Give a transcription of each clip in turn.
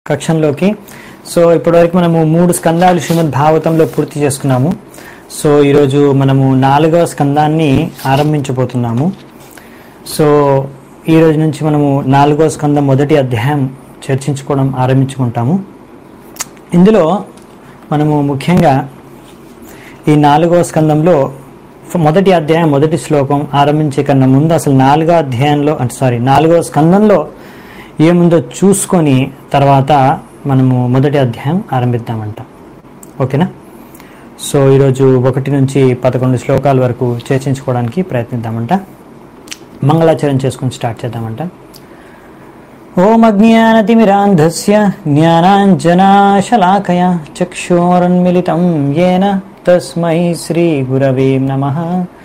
కక్షంలోకి so ఇప్పటివరకు మనము మూడు స్కందాలు శ్రీమద్ భాగవతంలో పూర్తి చేసుకున్నాము సో ఈరోజు మనము నాలుగవ స్కందాన్ని ఆరంభించబోతున్నాము సో ఈ రోజు నుంచి మనము నాలుగవ స్కందం మొదటి అధ్యాయం చర్చించుకోవడం ఆరంభించుకుంటాము ఇందులో మనము ముఖ్యంగా ఈ నాలుగవ స్కందంలో ఫ- మొదటి అధ్యాయం మొదటి శ్లోకం ఆరంభించే కన్నా ముందు అసలు నాలుగో అధ్యాయంలో అంటే సారీ నాలుగవ స్కందంలో ఏముందో చూసుకొని తర్వాత మనము మొదటి అధ్యాయం ఆరంభిద్దామంట ఓకేనా సో ఈరోజు ఒకటి నుంచి పదకొండు శ్లోకాల వరకు చర్చించుకోవడానికి ప్రయత్నిద్దామంట మంగళాచరణ చేసుకొని స్టార్ట్ చేద్దామంట ఓం అజ్ఞానతిమిరాంధస్య జ్ఞానాంజనాశలాకయ చక్షోరన్మిళితం येन తస్మై శ్రీగురవే నమః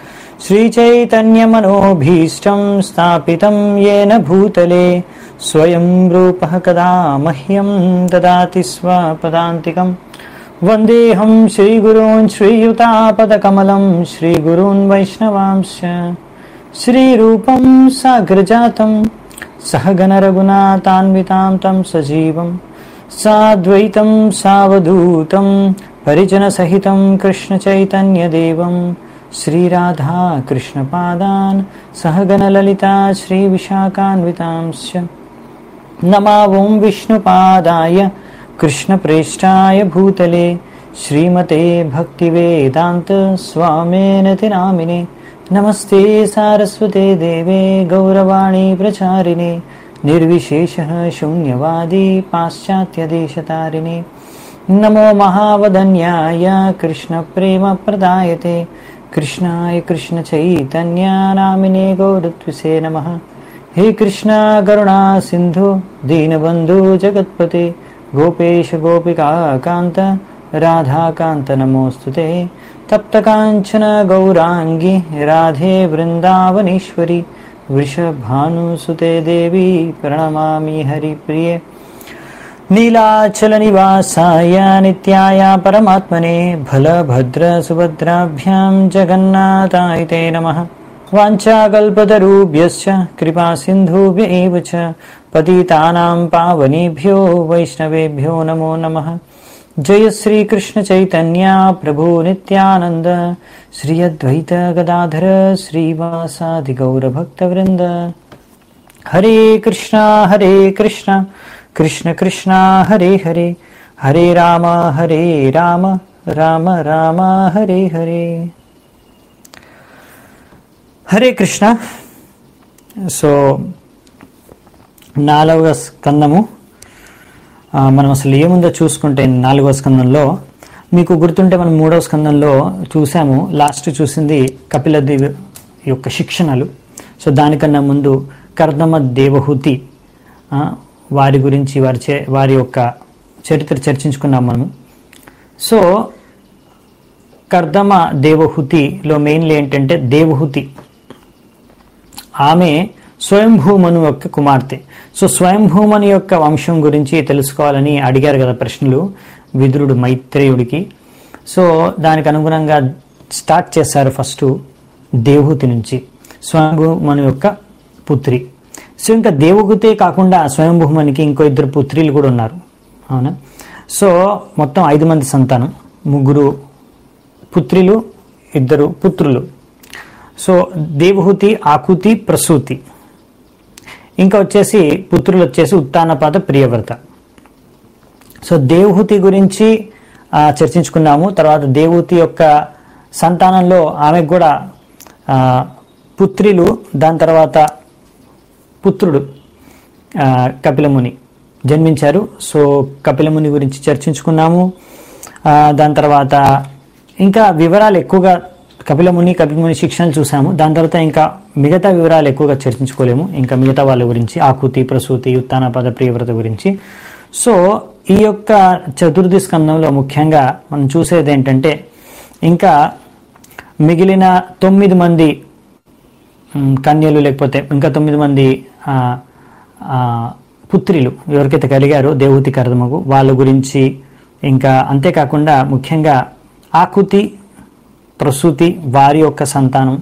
श्रीचैतन्यमनोभीष्टं स्थापितं येन भूतले स्वयं रूपः कदा मह्यं ददाति स्वपदान्तिकम् वन्देऽहं श्रीगुरून् श्रीयुतापदकमलं श्रीगुरून् वैष्णवांश्च श्रीरूपं साग्रजातं सहगणरघुनाथान्वितां तं सजीवं साद्वैतं सावधूतं परिजनसहितं कृष्णचैतन्यदेवं श्रीराधा कृष्णपादान् सहगणललिता श्रीविशाखान्वितांश्च नमावों विष्णुपादाय कृष्णप्रेष्ठाय भूतले श्रीमते भक्तिवेदान्त स्वामेनति नामिने नमस्ते सारस्वते देवे गौरवाणी प्रचारिणे निर्विशेषः शून्यवादी पाश्चात्यदेशतारिणे नमो महावदन्याय कृष्णप्रेमप्रदायते कृष्णाय कृष्णचैतन्यानामिने गौरत्विसे नमः हे कृष्णा करुणा सिन्धु दीनबन्धु जगत्पते गोपेश गोपिका कान्त राधाकान्त नमोऽस्तु ते तप्तकाञ्चन गौराङ्गी राधे वृन्दावनेश्वरि वृषभानुसुते देवी प्रणमामि हरिप्रिये नीलाचलनिवासाय नित्याय परमात्मने भलभद्रसुभद्राभ्यां जगन्नाथाय ते नमः वाञ्छाकल्पतरुभ्यश्च कृपासिन्धुभ्य एव च पतितानां पावनेभ्यो वैष्णवेभ्यो नमो नमः जय श्रीकृष्णचैतन्या प्रभु नित्यानन्द श्री अद्वैत गदाधर श्रीवासादिगौरभक्तवृन्द हरे कृष्णा हरे कृष्णा कृष्ण कृष्णा हरे हरे हरे राम हरे राम राम राम हरे हरे హరే కృష్ణ సో నాలుగవ స్కందము ఆ, మనం అసలు ఏముందో చూసుకుంటే నాలుగవ స్కందంలో మీకు గుర్తుంటే మనం మూడవ స్కందంలో చూసాము లాస్ట్ చూసింది కపిలదేవి యొక్క శిక్షణలు సో దానికన్నా ముందు కర్దమ దేవహూతి ఆ, వారి గురించి వారి చే వారి యొక్క చరిత్ర చర్చించుకున్నాం మనము సో కర్దమ దేవహుతిలో మెయిన్లీ ఏంటంటే దేవహుతి ఆమె స్వయంభూమను యొక్క కుమార్తె సో స్వయంభూమను యొక్క వంశం గురించి తెలుసుకోవాలని అడిగారు కదా ప్రశ్నలు విదురుడు మైత్రేయుడికి సో దానికి అనుగుణంగా స్టార్ట్ చేశారు ఫస్ట్ దేవహూతి నుంచి స్వయంభూమను యొక్క పుత్రి సో ఇంకా దేవహూతే కాకుండా స్వయంభూమనికి ఇంకో ఇద్దరు పుత్రులు కూడా ఉన్నారు అవునా సో మొత్తం ఐదు మంది సంతానం ముగ్గురు పుత్రులు ఇద్దరు పుత్రులు సో దేవహూతి ఆకుతి ప్రసూతి ఇంకా వచ్చేసి పుత్రులు వచ్చేసి ఉత్తానపాత ప్రియవ్రత సో దేవహూతి గురించి ఆ, చర్చించుకున్నాము తర్వాత దేవహూతి యొక్క సంతానంలో ఆమెకు కూడా ఆ, పుత్రులు దాని తర్వాత పుత్రుడు ఆ, కపిలముని జన్మించారు సో కపిలముని గురించి చర్చించుకున్నాము ఆ, దాని తర్వాత ఇంకా వివరాలు ఎక్కువగా కపిలముని కపిలముని శిక్షణలు చూసాము దాని తర్వాత ఇంకా మిగతా వివరాలు ఎక్కువగా చర్చించుకోలేము ఇంకా మిగతా వాళ్ళ గురించి ఆకుతి ప్రసూతి ఉత్తానపద ప్రియవ్రత గురించి సో ఈ యొక్క చతుర్థి స్కందంలో ముఖ్యంగా మనం చూసేది ఏంటంటే ఇంకా మిగిలిన తొమ్మిది మంది మ్, కన్యలు లేకపోతే ఇంకా తొమ్మిది మంది ఆ, ఆ, పుత్రులు ఎవరికైతే కలిగారో దేవహూతి కర్దమకు వాళ్ళ గురించి ఇంకా అంతేకాకుండా ముఖ్యంగా ఆకుతి ప్రసూతి వారి యొక్క సంతానం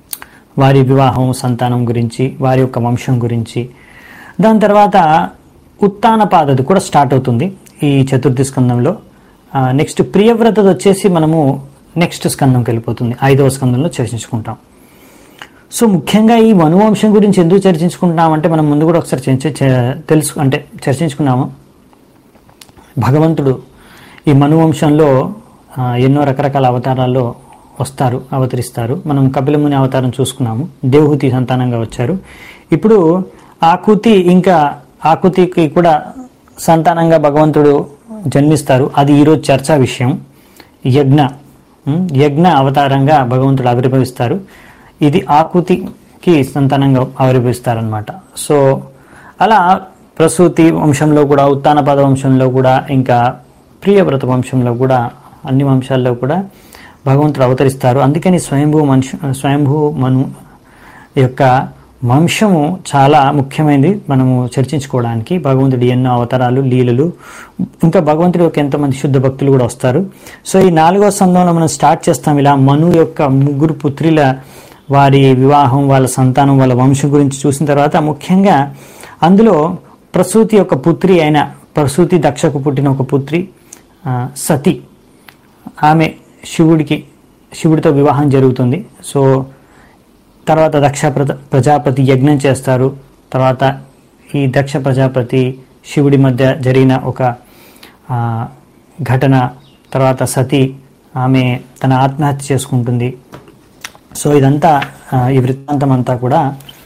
వారి వివాహం సంతానం గురించి వారి యొక్క వంశం గురించి దాని తర్వాత ఉత్తానపాదది కూడా స్టార్ట్ అవుతుంది ఈ చతుర్థి స్కందంలో నెక్స్ట్ ప్రియవ్రతది వచ్చేసి మనము నెక్స్ట్ స్కందంకి వెళ్ళిపోతుంది ఐదవ స్కందంలో చర్చించుకుంటాం సో ముఖ్యంగా ఈ మనువంశం గురించి ఎందుకు చర్చించుకుంటున్నామంటే మనం ముందు కూడా ఒకసారి చర్చ చ- తెలుసు అంటే చర్చించుకున్నాము భగవంతుడు ఈ మనువంశంలో ఆ, ఎన్నో రకరకాల అవతారాల్లో వస్తారు అవతరిస్తారు మనం కపిలముని అవతారం చూసుకున్నాము దేవహూతి సంతానంగా వచ్చారు ఇప్పుడు ఆకుతి ఇంకా ఆకుతికి కూడా సంతానంగా భగవంతుడు జన్మిస్తారు అది ఈరోజు చర్చా విషయం యజ్ఞ ఉం? యజ్ఞ అవతారంగా భగవంతుడు ఆవిర్భవిస్తారు ఇది ఆకుతికి సంతానంగా ఆవిర్భవిస్తారనమాట సో అలా ప్రసూతి వంశంలో కూడా ఉత్తానపద వంశంలో కూడా ఇంకా ప్రియవ్రత వంశంలో కూడా అన్ని వంశాల్లో కూడా భగవంతుడు అవతరిస్తారు అందుకని స్వయంభూ మనుషు స్వయంభూ మను యొక్క వంశము చాలా ముఖ్యమైనది మనము చర్చించుకోవడానికి భగవంతుడి ఎన్నో అవతారాలు లీలలు ఇంకా భగవంతుడి యొక్క ఎంతోమంది శుద్ధ భక్తులు కూడా వస్తారు సో ఈ నాలుగో సందంలో మనం స్టార్ట్ చేస్తాం ఇలా మను యొక్క ముగ్గురు పుత్రుల వారి వివాహం వాళ్ళ సంతానం వాళ్ళ వంశం గురించి చూసిన తర్వాత ముఖ్యంగా అందులో ప్రసూతి యొక్క పుత్రి అయిన ప్రసూతి దక్షకు పుట్టిన ఒక పుత్రి ఆ, సతి ఆమె శివుడికి శివుడితో వివాహం జరుగుతుంది సో తర్వాత దక్ష ప్రజ- ప్రజాపతి యజ్ఞం చేస్తారు తర్వాత ఈ దక్ష ప్రజాపతి శివుడి మధ్య జరిగిన ఒక ఆ, ఘటన తర్వాత సతి ఆమె తన ఆత్మహత్య చేసుకుంటుంది సో ఇదంతా ఆ, ఈ వృత్తాంతం అంతా కూడా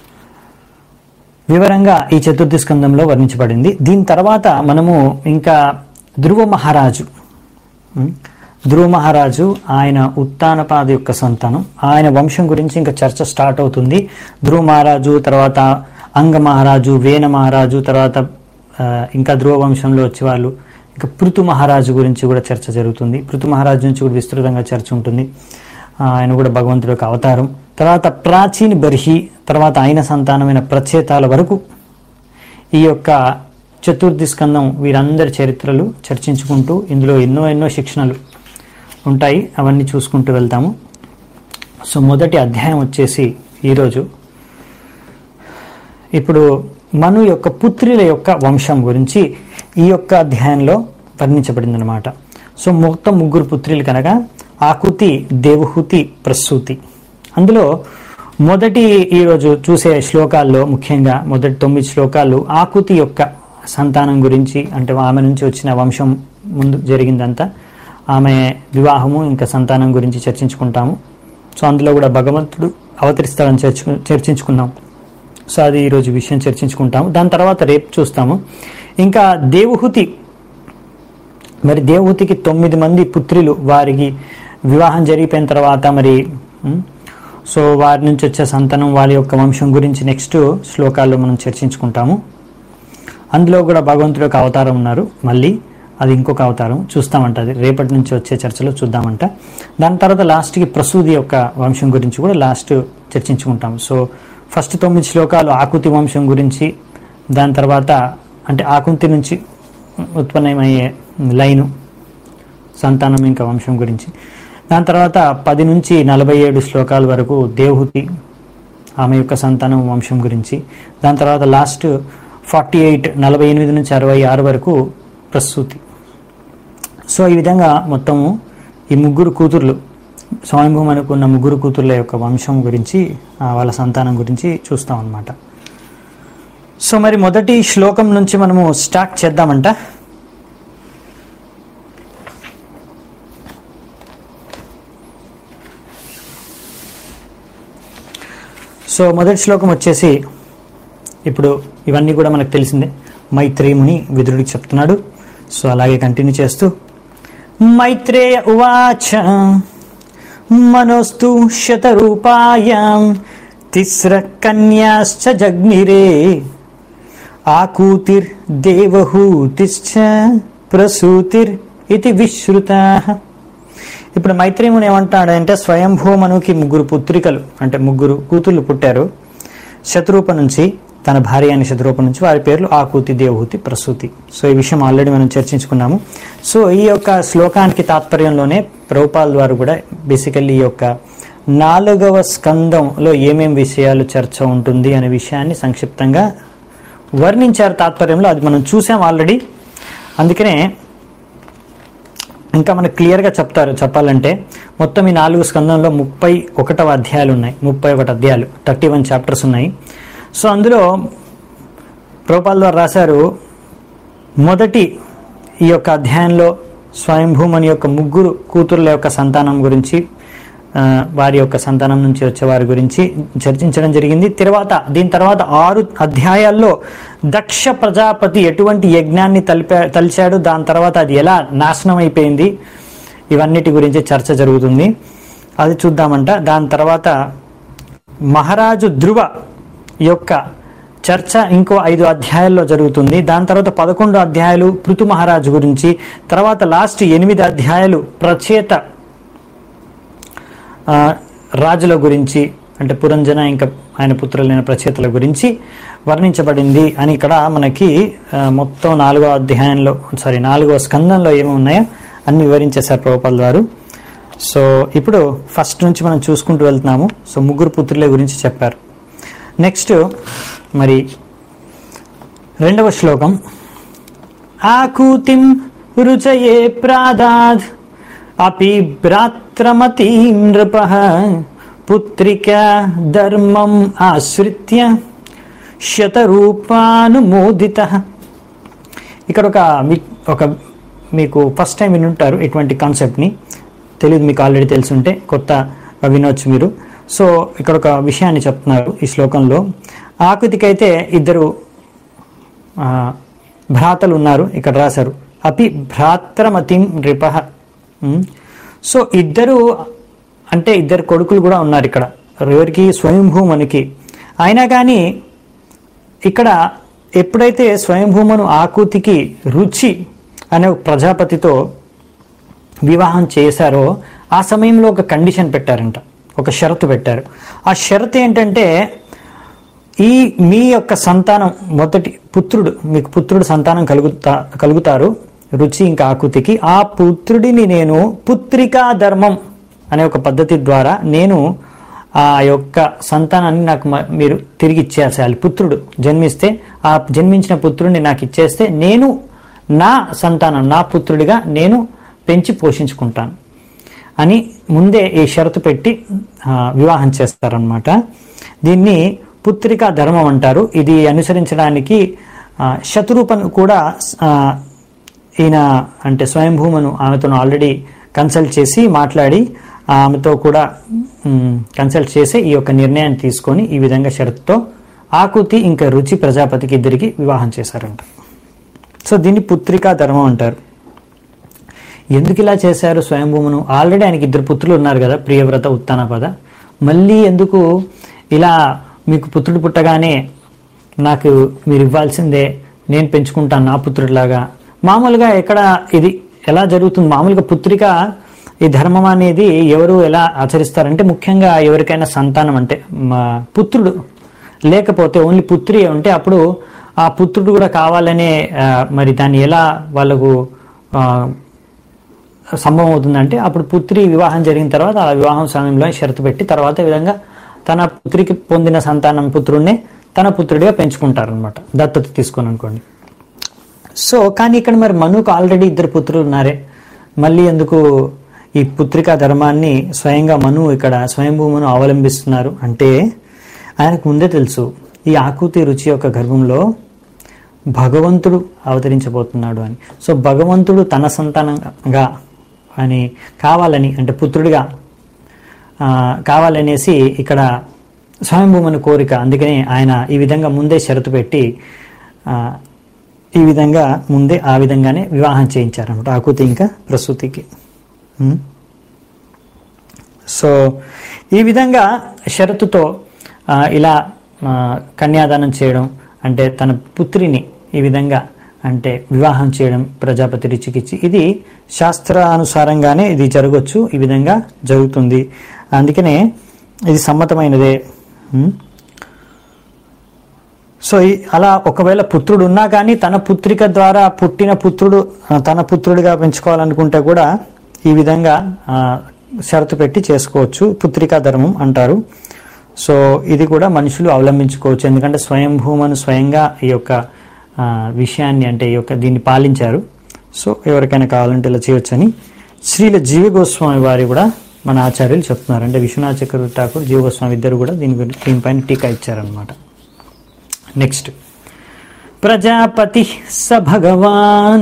వివరంగా ఈ చతుర్థి స్కందంలో వర్ణించబడింది దీని తర్వాత మనము ఇంకా ధ్రువ మహారాజు ఉం? ధ్రువ మహారాజు ఆయన ఉత్తానపాద యొక్క సంతానం ఆయన వంశం గురించి ఇంకా చర్చ స్టార్ట్ అవుతుంది ధ్రువ మహారాజు తర్వాత అంగ మహారాజు వేన మహారాజు తర్వాత ఆ, ఇంకా ధ్రువ వంశంలో వచ్చేవాళ్ళు ఇంకా పృథు మహారాజు గురించి కూడా చర్చ జరుగుతుంది పృథు మహారాజు నుంచి కూడా విస్తృతంగా చర్చ ఉంటుంది ఆ, ఆయన కూడా భగవంతుడి యొక్క అవతారం తర్వాత ప్రాచీన బర్హి తర్వాత ఆయన సంతానమైన ప్రచేతాల వరకు ఈ యొక్క చతుర్థి స్కందం వీరందరి చరిత్రలు చర్చించుకుంటూ ఇందులో ఎన్నో ఎన్నో శిక్షణలు ఉంటాయి అవన్నీ చూసుకుంటూ వెళ్తాము సో మొదటి అధ్యాయం వచ్చేసి ఈరోజు ఇప్పుడు మను యొక్క పుత్రుల యొక్క వంశం గురించి ఈ యొక్క అధ్యాయంలో వర్ణించబడింది అనమాట సో మొత్తం ముగ్గురు పుత్రులు కనుక ఆకుతి దేవహూతి ప్రసూతి అందులో మొదటి ఈరోజు చూసే శ్లోకాల్లో ముఖ్యంగా మొదటి తొమ్మిది శ్లోకాలు ఆకుతి యొక్క సంతానం గురించి అంటే ఆమె నుంచి వచ్చిన వంశం ముందు జరిగిందంతా ఆమె వివాహము ఇంకా సంతానం గురించి చర్చించుకుంటాము సో అందులో కూడా భగవంతుడు అవతరిస్తాడని చర్చ చర్చించుకున్నాం సో అది ఈరోజు విషయం చర్చించుకుంటాము దాని తర్వాత రేపు చూస్తాము ఇంకా దేవహూతి మరి దేవహూతికి తొమ్మిది మంది పుత్రులు వారికి వివాహం జరిగిపోయిన తర్వాత మరి ఉమ్, సో వారి నుంచి వచ్చే సంతానం వారి యొక్క వంశం గురించి నెక్స్ట్ శ్లోకాల్లో మనం చర్చించుకుంటాము అందులో కూడా భగవంతుడు యొక్క అవతారం ఉన్నారు మళ్ళీ అది ఇంకొక అవతారం చూస్తామంట అది రేపటి నుంచి వచ్చే చర్చలో చూద్దామంట దాని తర్వాత లాస్ట్కి ప్రసూది యొక్క వంశం గురించి కూడా లాస్ట్ చర్చించుకుంటాం సో ఫస్ట్ తొమ్మిది శ్లోకాలు ఆకుతి వంశం గురించి దాని తర్వాత అంటే ఆకుంతి నుంచి ఉత్పన్నమయ్యే లైను సంతానం ఇంకా వంశం గురించి దాని తర్వాత పది నుంచి నలభై ఏడు శ్లోకాల వరకు దేవహూతి ఆమె యొక్క సంతానం వంశం గురించి దాని తర్వాత లాస్ట్ ఫార్టీ ఎయిట్ నలభై ఎనిమిది నుంచి అరవై ఆరు వరకు ప్రసూతి సో ఈ విధంగా మొత్తము ఈ ముగ్గురు కూతుర్లు స్వయంభూం అనుకున్న ముగ్గురు కూతుర్ల యొక్క వంశం గురించి ఆ, వాళ్ళ సంతానం గురించి చూస్తాం అన్నమాట సో మరి మొదటి శ్లోకం నుంచి మనము స్టార్ట్ చేద్దామంట సో మొదటి శ్లోకం వచ్చేసి ఇప్పుడు ఇవన్నీ కూడా మనకు తెలిసిందే మైత్రేయుని విదురుడికి చెప్తున్నాడు సో అలాగే కంటిన్యూ చేస్తూ మైత్రేయ ఉవాచ మనోస్తు శతరూపాయాం తిస్ర కన్యాశ్చ జగ్నిరే ఆకూతిర్ దేవహూతిశ్చ ప్రసూతిర్ ఇది విశ్రుత ఇప్పుడు మైత్రేయుని ఏమంటాడంటే స్వయంభూమనుకి ముగ్గురు పుత్రికలు అంటే ముగ్గురు కూతుర్లు పుట్టారు శత్రూప నుంచి తన భార్య అయిన శత్రూప నుంచి వారి పేర్లు ఆకూతి దేవహూతి ప్రసూతి సో ఈ విషయం ఆల్రెడీ మనం చర్చించుకున్నాము సో ఈ యొక్క శ్లోకానికి తాత్పర్యంలోనే ప్రభుపాల్ ద్వారా కూడా బేసికల్లీ ఈ యొక్క నాలుగవ స్కందంలో ఏమేం విషయాలు చర్చ ఉంటుంది అనే విషయాన్ని సంక్షిప్తంగా వర్ణించారు తాత్పర్యంలో అది మనం చూసాం ఆల్రెడీ అందుకనే ఇంకా మనకు క్లియర్గా చెప్తారు చెప్పాలంటే మొత్తం ఈ నాలుగు స్కందంలో ముప్పై ఒకటవ అధ్యాయాలు ఉన్నాయి ముప్పై ఒకటి అధ్యాయాలు థర్టీ వన్ చాప్టర్స్ ఉన్నాయి సో అందులో ప్రోపాల్ ద్వారా రాశారు మొదటి ఈ యొక్క అధ్యాయంలో స్వయంభూమని యొక్క ముగ్గురు కూతుర్ల యొక్క సంతానం గురించి ఆ, వారి యొక్క సంతానం నుంచి వచ్చే వారి గురించి చర్చించడం జరిగింది తర్వాత దీని తర్వాత ఆరు అధ్యాయాల్లో దక్ష ప్రజాపతి ఎటువంటి యజ్ఞాన్ని తలిపా తలిచాడు దాని తర్వాత అది ఎలా నాశనం అయిపోయింది ఇవన్నిటి గురించి చర్చ జరుగుతుంది అది చూద్దామంట దాని తర్వాత మహారాజు ధ్రువ యొక్క చర్చ ఇంకో ఐదు అధ్యాయాల్లో జరుగుతుంది దాని తర్వాత పదకొండు అధ్యాయాలు పృథు మహారాజు గురించి తర్వాత లాస్ట్ ఎనిమిది అధ్యాయాలు ప్రచేత ఆ, రాజుల గురించి అంటే పురంజన ఇంకా ఆయన పుత్రులైన ప్రచేతల గురించి వర్ణించబడింది అని ఇక్కడ మనకి ఆ, మొత్తం నాలుగో అధ్యాయంలో సారీ నాలుగో స్కందంలో ఏమి ఉన్నాయో అన్ని వివరించేశారు ప్రభుపాల్ వారు సో ఇప్పుడు ఫస్ట్ నుంచి మనం చూసుకుంటూ వెళ్తున్నాము సో ముగ్గురు పుత్రుల గురించి చెప్పారు నెక్స్ట్ మరి రెండవ శ్లోకం ఆకూతిం రుచయే ప్రాదాద్ అపి భ్రాత్రమతి నృప పుత్రిక ధర్మం ఆశ్రిత్య శతరూపానుమోదిత ఇక్కడ ఒక మీ- ఒక మీకు ఫస్ట్ టైం వినుంటారు ఇటువంటి కాన్సెప్ట్ని తెలియదు మీకు ఆల్రెడీ తెలుసుంటే కొత్త వినొచ్చు మీరు సో ఇక్కడ ఒక విషయాన్ని చెప్తున్నారు ఈ శ్లోకంలో ఆకృతికైతే ఇద్దరు ఆ, భ్రాతలు ఉన్నారు ఇక్కడ రాశారు అపి భ్రాత్రమతిం నృప ఉమ్. సో ఇద్దరు అంటే ఇద్దరు కొడుకులు కూడా ఉన్నారు ఇక్కడ ఎవరికి స్వయంభూమనికి అయినా కానీ ఇక్కడ ఎప్పుడైతే స్వయంభూమను ఆకృతికి రుచి అనే ఒక ప్రజాపతితో వివాహం చేశారో ఆ సమయంలో ఒక కండిషన్ పెట్టారంట ఒక షరతు పెట్టారు ఆ షరతు ఏంటంటే ఈ మీ యొక్క సంతానం మొదటి పుత్రుడు మీకు పుత్రుడు సంతానం కలుగుతా కలుగుతారు రుచి ఇంకా ఆకృతికి ఆ పుత్రుడిని నేను పుత్రికా ధర్మం అనే ఒక పద్ధతి ద్వారా నేను ఆ యొక్క సంతానాన్ని నాకు మ- మీరు తిరిగి ఇచ్చేసేయాలి పుత్రుడు జన్మిస్తే ఆ జన్మించిన పుత్రుడిని నాకు ఇచ్చేస్తే నేను నా సంతానం నా పుత్రుడిగా నేను పెంచి పోషించుకుంటాను అని ముందే ఈ షరతు పెట్టి ఆ, వివాహం చేస్తారనమాట దీన్ని పుత్రికా ధర్మం అంటారు ఇది అనుసరించడానికి ఆ, శత్రుపను కూడా ఆ, ఈయన అంటే స్వయంభూమను ఆమెతో ఆల్రెడీ కన్సల్ట్ చేసి మాట్లాడి ఆమెతో కూడా మ్, కన్సల్ట్ చేసి ఈ యొక్క నిర్ణయాన్ని తీసుకొని ఈ విధంగా షరతుతో ఆకుతి ఇంకా రుచి ప్రజాపతికి ఇద్దరికి వివాహం చేశారంట సో దీన్ని పుత్రికా ధర్మం అంటారు ఎందుకు ఇలా చేశారు స్వయంభూమును ఆల్రెడీ ఆయనకి ఇద్దరు పుత్రులు ఉన్నారు కదా ప్రియవ్రత ఉత్తానపద మళ్ళీ ఎందుకు ఇలా మీకు పుత్రుడు పుట్టగానే నాకు మీరు ఇవ్వాల్సిందే నేను పెంచుకుంటాను నా పుత్రుడిలాగా మామూలుగా ఎక్కడ ఇది ఎలా జరుగుతుంది మామూలుగా పుత్రిక ఈ ధర్మం అనేది ఎవరు ఎలా ఆచరిస్తారంటే ముఖ్యంగా ఎవరికైనా సంతానం అంటే మా పుత్రుడు లేకపోతే ఓన్లీ పుత్రి ఉంటే అప్పుడు ఆ పుత్రుడు కూడా కావాలనే ఆ, మరి దాన్ని ఎలా వాళ్ళకు ఆ, సంభవం అవుతుందంటే అప్పుడు పుత్రి వివాహం జరిగిన తర్వాత ఆ వివాహం సమయంలో షరతు పెట్టి తర్వాత ఈ విధంగా తన పుత్రికి పొందిన సంతానం పుత్రుడిని తన పుత్రుడిగా పెంచుకుంటారు అనమాట దత్తత తీసుకొని అనుకోండి సో కానీ ఇక్కడ మరి మనుకు ఆల్రెడీ ఇద్దరు పుత్రులు ఉన్నారే మళ్ళీ ఎందుకు ఈ పుత్రికా ధర్మాన్ని స్వయంగా మను ఇక్కడ స్వయంభూమను అవలంబిస్తున్నారు అంటే ఆయనకు ముందే తెలుసు ఈ ఆకృతి రుచి యొక్క గర్భంలో భగవంతుడు అవతరించబోతున్నాడు అని సో భగవంతుడు తన సంతానంగా అని కావాలని అంటే పుత్రుడిగా ఆ, కావాలనేసి ఇక్కడ స్వయంభూమని కోరిక అందుకని ఆయన ఈ విధంగా ముందే షరతు పెట్టి ఆ, ఈ విధంగా ముందే ఆ విధంగానే వివాహం చేయించారన్నమాట ఆకుతి ఇంకా ప్రసూతికి ఉం? సో ఈ విధంగా షరతుతో ఆ, ఇలా ఆ, కన్యాదానం చేయడం అంటే తన పుత్రిని ఈ విధంగా అంటే వివాహం చేయడం ప్రజాపతి రుచికిచ్చి ఇది శాస్త్రానుసారంగానే ఇది జరగవచ్చు ఈ విధంగా జరుగుతుంది అందుకనే ఇది సమ్మతమైనదే ఉం? సో ఈ- అలా ఒకవేళ పుత్రుడు ఉన్నా కానీ తన పుత్రిక ద్వారా పుట్టిన పుత్రుడు ఆ, తన పుత్రుడిగా పెంచుకోవాలనుకుంటే కూడా ఈ విధంగా ఆ, షరతు పెట్టి చేసుకోవచ్చు పుత్రికా ధర్మం అంటారు సో ఇది కూడా మనుషులు అవలంబించుకోవచ్చు ఎందుకంటే స్వయంభూమను స్వయంగా ఈ యొక్క ఆ, విషయాన్ని అంటే ఈ యొక్క దీన్ని పాలించారు సో ఎవరికైనా కావాలంటే ఇలా చేయొచ్చని శ్రీల జీవ గోస్వామి వారి కూడా మన ఆచార్యులు చెప్తున్నారు అంటే విశ్వనాథ్ చక్రవర్తి ఠాకూర్ జీవ గోస్వామి ఇద్దరు కూడా దీని గురించి దీనిపైన టీకా ఇచ్చారనమాట నెక్స్ట్ ప్రజాపతి స భగవాన్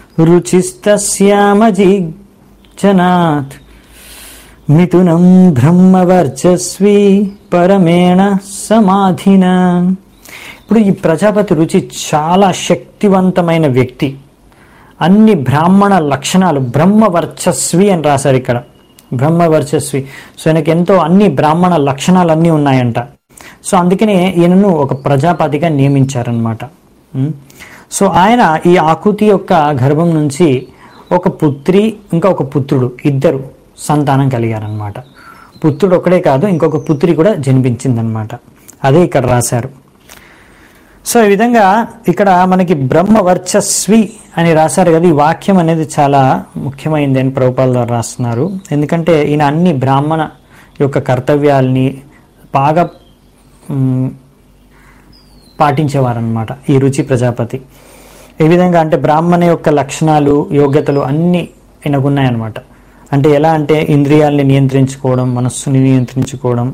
రుచిస్తస్యామజిజనాత్ మిథునం బ్రహ్మవర్చస్వి పరమేణ సమాధిన ఇప్పుడు ఈ ప్రజాపతి రుచి చాలా శక్తివంతమైన వ్యక్తి అన్ని బ్రాహ్మణ లక్షణాలు బ్రహ్మవర్చస్వి అని రాశారు ఇక్కడ బ్రహ్మవర్చస్వి సో ఆయనకి ఎంతో అన్ని బ్రాహ్మణ లక్షణాలు అన్నీ ఉన్నాయంట సో అందుకనే ఈయనను ఒక ప్రజాపతిగా నియమించారనమాట ఉం? సో ఆయన ఈ ఆకుతి యొక్క గర్భం నుంచి ఒక పుత్రి ఇంకా ఒక పుత్రుడు ఇద్దరు సంతానం కలిగారనమాట పుత్రుడు ఒకడే కాదు ఇంకొక పుత్రి కూడా జన్మించిందనమాట అదే ఇక్కడ రాశారు సో ఈ విధంగా ఇక్కడ మనకి బ్రహ్మ వర్చస్వి అని రాశారు కదా ఈ వాక్యం అనేది చాలా ముఖ్యమైనది అని ప్రభుపాల ద్వారా రాస్తున్నారు ఎందుకంటే ఈయన అన్ని బ్రాహ్మణ యొక్క కర్తవ్యాల్ని బాగా మ్, పాటించేవారనమాట ఈ రుచి ప్రజాపతి ఏ విధంగా అంటే బ్రాహ్మణ యొక్క లక్షణాలు యోగ్యతలు అన్నీ ఈయనకున్నాయన్నమాట అంటే ఎలా అంటే ఇంద్రియాల్ని నియంత్రించుకోవడం మనస్సుని నియంత్రించుకోవడం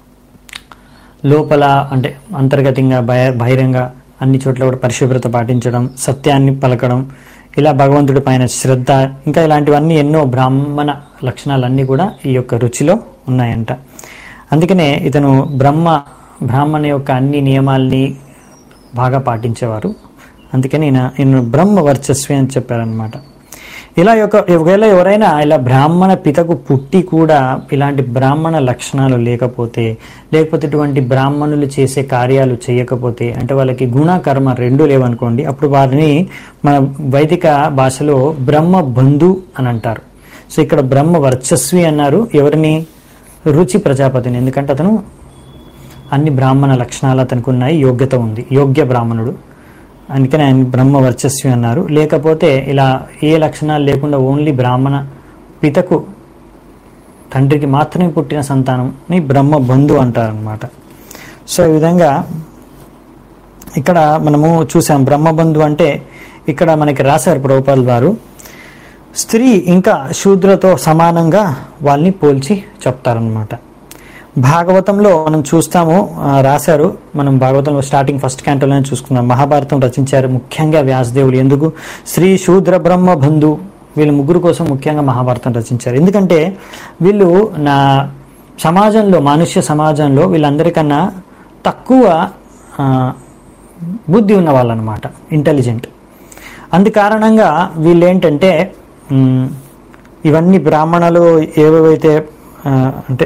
లోపల అంటే అంతర్గతంగా బయ బహిరంగ అన్ని చోట్ల కూడా పరిశుభ్రత పాటించడం సత్యాన్ని పలకడం ఇలా భగవంతుడి పైన శ్రద్ధ ఇంకా ఇలాంటివన్నీ ఎన్నో బ్రాహ్మణ లక్షణాలన్నీ కూడా ఈ యొక్క రుచిలో ఉన్నాయంట అందుకనే ఇతను బ్రహ్మ బ్రాహ్మణ యొక్క అన్ని నియమాల్ని బాగా పాటించేవారు అందుకని ఈయన ఈయన బ్రహ్మ వర్చస్వి అని చెప్పారనమాట ఇలా యొక్క ఒకవేళ ఎవరైనా ఇలా బ్రాహ్మణ పితకు పుట్టి కూడా ఇలాంటి బ్రాహ్మణ లక్షణాలు లేకపోతే లేకపోతే ఇటువంటి బ్రాహ్మణులు చేసే కార్యాలు చేయకపోతే అంటే వాళ్ళకి గుణ కర్మ రెండు లేవనుకోండి అప్పుడు వారిని మన వైదిక భాషలో బ్రహ్మ బంధు అని అంటారు సో ఇక్కడ బ్రహ్మ వర్చస్వి అన్నారు ఎవరిని రుచి ప్రజాపతిని ఎందుకంటే అతను అన్ని బ్రాహ్మణ లక్షణాలు అతనికి ఉన్నాయి యోగ్యత ఉంది యోగ్య బ్రాహ్మణుడు అందుకని ఆయన బ్రహ్మ వర్చస్వి అన్నారు లేకపోతే ఇలా ఏ లక్షణాలు లేకుండా ఓన్లీ బ్రాహ్మణ పితకు తండ్రికి మాత్రమే పుట్టిన సంతానంని బ్రహ్మ బంధు అంటారనమాట సో ఈ విధంగా ఇక్కడ మనము చూసాం బ్రహ్మబంధు అంటే ఇక్కడ మనకి రాశారు ప్రభుపాల్ వారు స్త్రీ ఇంకా శూద్రతో సమానంగా వాళ్ళని పోల్చి చెప్తారనమాట భాగవతంలో మనం చూస్తాము ఆ, రాశారు మనం భాగవతంలో స్టార్టింగ్ ఫస్ట్ క్యాంటోలోనే చూసుకుందాం మహాభారతం రచించారు ముఖ్యంగా వ్యాసదేవులు ఎందుకు శ్రీ శూద్ర బ్రహ్మ బంధు వీళ్ళ ముగ్గురు కోసం ముఖ్యంగా మహాభారతం రచించారు ఎందుకంటే వీళ్ళు నా సమాజంలో మానుష్య సమాజంలో వీళ్ళందరికన్నా తక్కువ ఆ, బుద్ధి ఉన్న వాళ్ళు అనమాట ఇంటెలిజెంట్ అందు కారణంగా వీళ్ళు ఏంటంటే మ్, ఇవన్నీ బ్రాహ్మణులు ఏవేవైతే ఆ, అంటే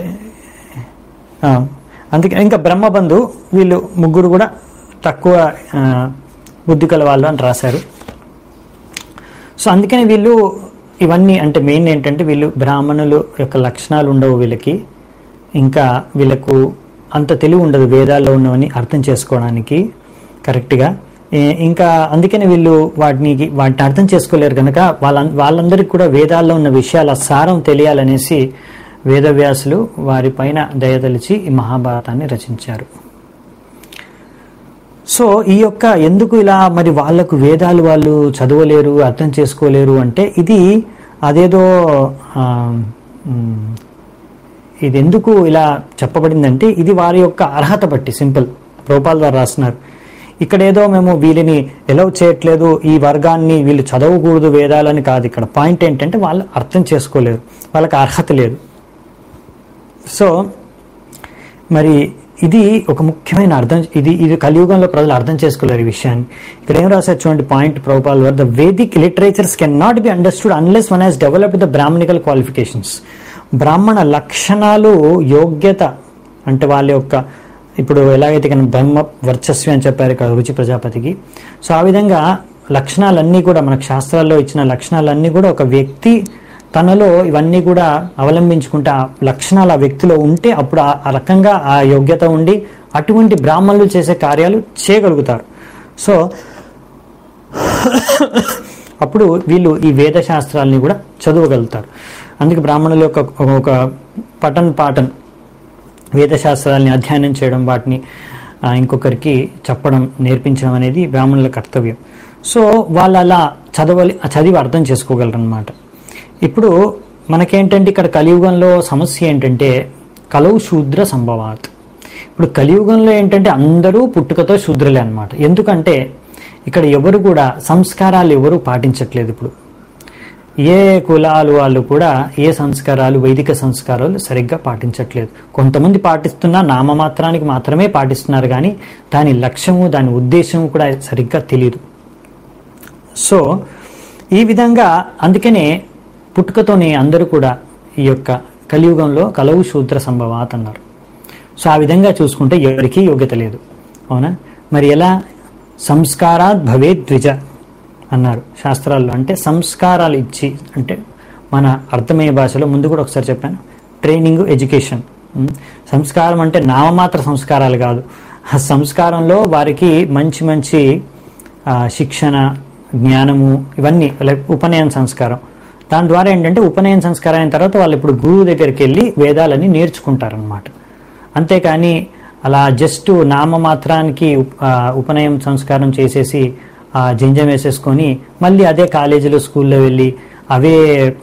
ఆ, అందుకే ఇంకా బ్రహ్మబంధు వీళ్ళు ముగ్గురు కూడా తక్కువ ఆ, బుద్ధి కల వాళ్ళు అని రాశారు సో అందుకని వీళ్ళు ఇవన్నీ అంటే మెయిన్ ఏంటంటే వీళ్ళు బ్రాహ్మణులు యొక్క లక్షణాలు ఉండవు వీళ్ళకి ఇంకా వీళ్ళకు అంత తెలివి ఉండదు వేదాల్లో ఉన్నవని అర్థం చేసుకోవడానికి కరెక్ట్గా ఏ- ఇంకా అందుకని వీళ్ళు వాటిని వాటిని అర్థం చేసుకోలేరు కనుక వాళ్ళ వాళ్ళందరికీ కూడా వేదాల్లో ఉన్న విషయాల సారం తెలియాలనేసి వేదవ్యాసులు వారిపైన దయతలిచి ఈ మహాభారతాన్ని రచించారు సో ఈ యొక్క ఎందుకు ఇలా మరి వాళ్ళకు వేదాలు వాళ్ళు చదవలేరు అర్థం చేసుకోలేరు అంటే ఇది అదేదో ఆ, మ్, ఇది ఎందుకు ఇలా చెప్పబడిందంటే ఇది వారి యొక్క అర్హత బట్టి సింపుల్ ప్రోపాల్ గారు రాస్తున్నారు ఇక్కడ ఏదో మేము వీళ్ళని ఎలవ్ చేయట్లేదు ఈ వర్గాన్ని వీళ్ళు చదవకూడదు వేదాలని కాదు ఇక్కడ పాయింట్ ఏంటంటే వాళ్ళు అర్థం చేసుకోలేరు వాళ్ళకి అర్హత లేదు సో మరి ఇది ఒక ముఖ్యమైన అర్థం ఇది ఇది కలియుగంలో ప్రజలు అర్థం చేసుకోలేరు ఈ విషయాన్ని ఇక్కడ ఏం రాశారు చూడండి పాయింట్ ప్రభుపాల్ వారు the Vedic literatures can not be understood unless one has developed the brahminical qualifications బ్రాహ్మణ లక్షణాలు యోగ్యత అంటే వాళ్ళ యొక్క ఇప్పుడు ఎలాగైతే కానీ బ్రహ్మ వర్చస్వి అని చెప్పారు ఇక్కడ రుచి ప్రజాపతికి సో ఆ విధంగా లక్షణాలన్నీ కూడా మనకు శాస్త్రాల్లో ఇచ్చిన లక్షణాలన్నీ కూడా ఒక వ్యక్తి తనలో ఇవన్నీ కూడా అవలంబించుకుంటే ఆ లక్షణాలు ఆ వ్యక్తిలో ఉంటే అప్పుడు ఆ- ఆ రకంగా ఆ యోగ్యత ఉండి అటువంటి బ్రాహ్మణులు చేసే కార్యాలు చేయగలుగుతారు సో అప్పుడు వీళ్ళు ఈ వేద శాస్త్రాలని కూడా చదవగలుగుతారు అందుకే బ్రాహ్మణుల యొక్క ఒక- ఒక పఠన్ పాఠన్ వేదశాస్త్రాలని అధ్యయనం చేయడం వాటిని ఆ, ఇంకొకరికి చెప్పడం నేర్పించడం అనేది బ్రాహ్మణుల కర్తవ్యం సో వాళ్ళు అలా చదవాలి చదివి అర్థం చేసుకోగలరు అనమాట ఇప్పుడు మనకేంటంటే ఇక్కడ కలియుగంలో సమస్య ఏంటంటే కలవు శూద్ర సంభవాత్ ఇప్పుడు కలియుగంలో ఏంటంటే అందరూ పుట్టుకతో శూద్రులే అన్నమాట ఎందుకంటే ఇక్కడ ఎవరు కూడా సంస్కారాలు ఎవరు పాటించట్లేదు ఇప్పుడు ఏ కులాలు వాళ్ళు కూడా ఏ సంస్కారాలు వైదిక సంస్కారాలు సరిగ్గా పాటించట్లేదు కొంతమంది పాటిస్తున్నా నామమాత్రానికి మాత్రమే పాటిస్తున్నారు కానీ దాని లక్ష్యము దాని ఉద్దేశము కూడా సరిగ్గా తెలియదు సో ఈ విధంగా అందుకనే పుట్టుకతోనే అందరూ కూడా ఈ యొక్క కలియుగంలో కలవు శూద్ర సంభవాత్ అన్నారు సో ఆ విధంగా చూసుకుంటే ఎవరికీ యోగ్యత లేదు అవునా మరి ఎలా సంస్కారాత్ భవే ద్విజ అన్నారు శాస్త్రాల్లో అంటే సంస్కారాలు ఇచ్చి అంటే మన అర్థమయ్యే భాషలో ముందు కూడా ఒకసారి చెప్పాను ట్రైనింగ్ ఎడ్యుకేషన్ ఉమ్, సంస్కారం అంటే నామమాత్ర సంస్కారాలు కాదు ఆ సంస్కారంలో వారికి మంచి మంచి ఆ, శిక్షణ జ్ఞానము ఇవన్నీ లైక్ ఉపనయన సంస్కారం దాని ద్వారా ఏంటంటే ఉపనయన సంస్కారం అయిన తర్వాత వాళ్ళు ఇప్పుడు గురువు దగ్గరికి వెళ్ళి వేదాలని నేర్చుకుంటారనమాట అంతేకాని అలా జస్ట్ నామమాత్రానికి ఆ, ఉపనయనం సంస్కారం చేసేసి ఆ జంజం వేసేసుకొని మళ్ళీ అదే కాలేజీలో స్కూల్లో వెళ్ళి అవే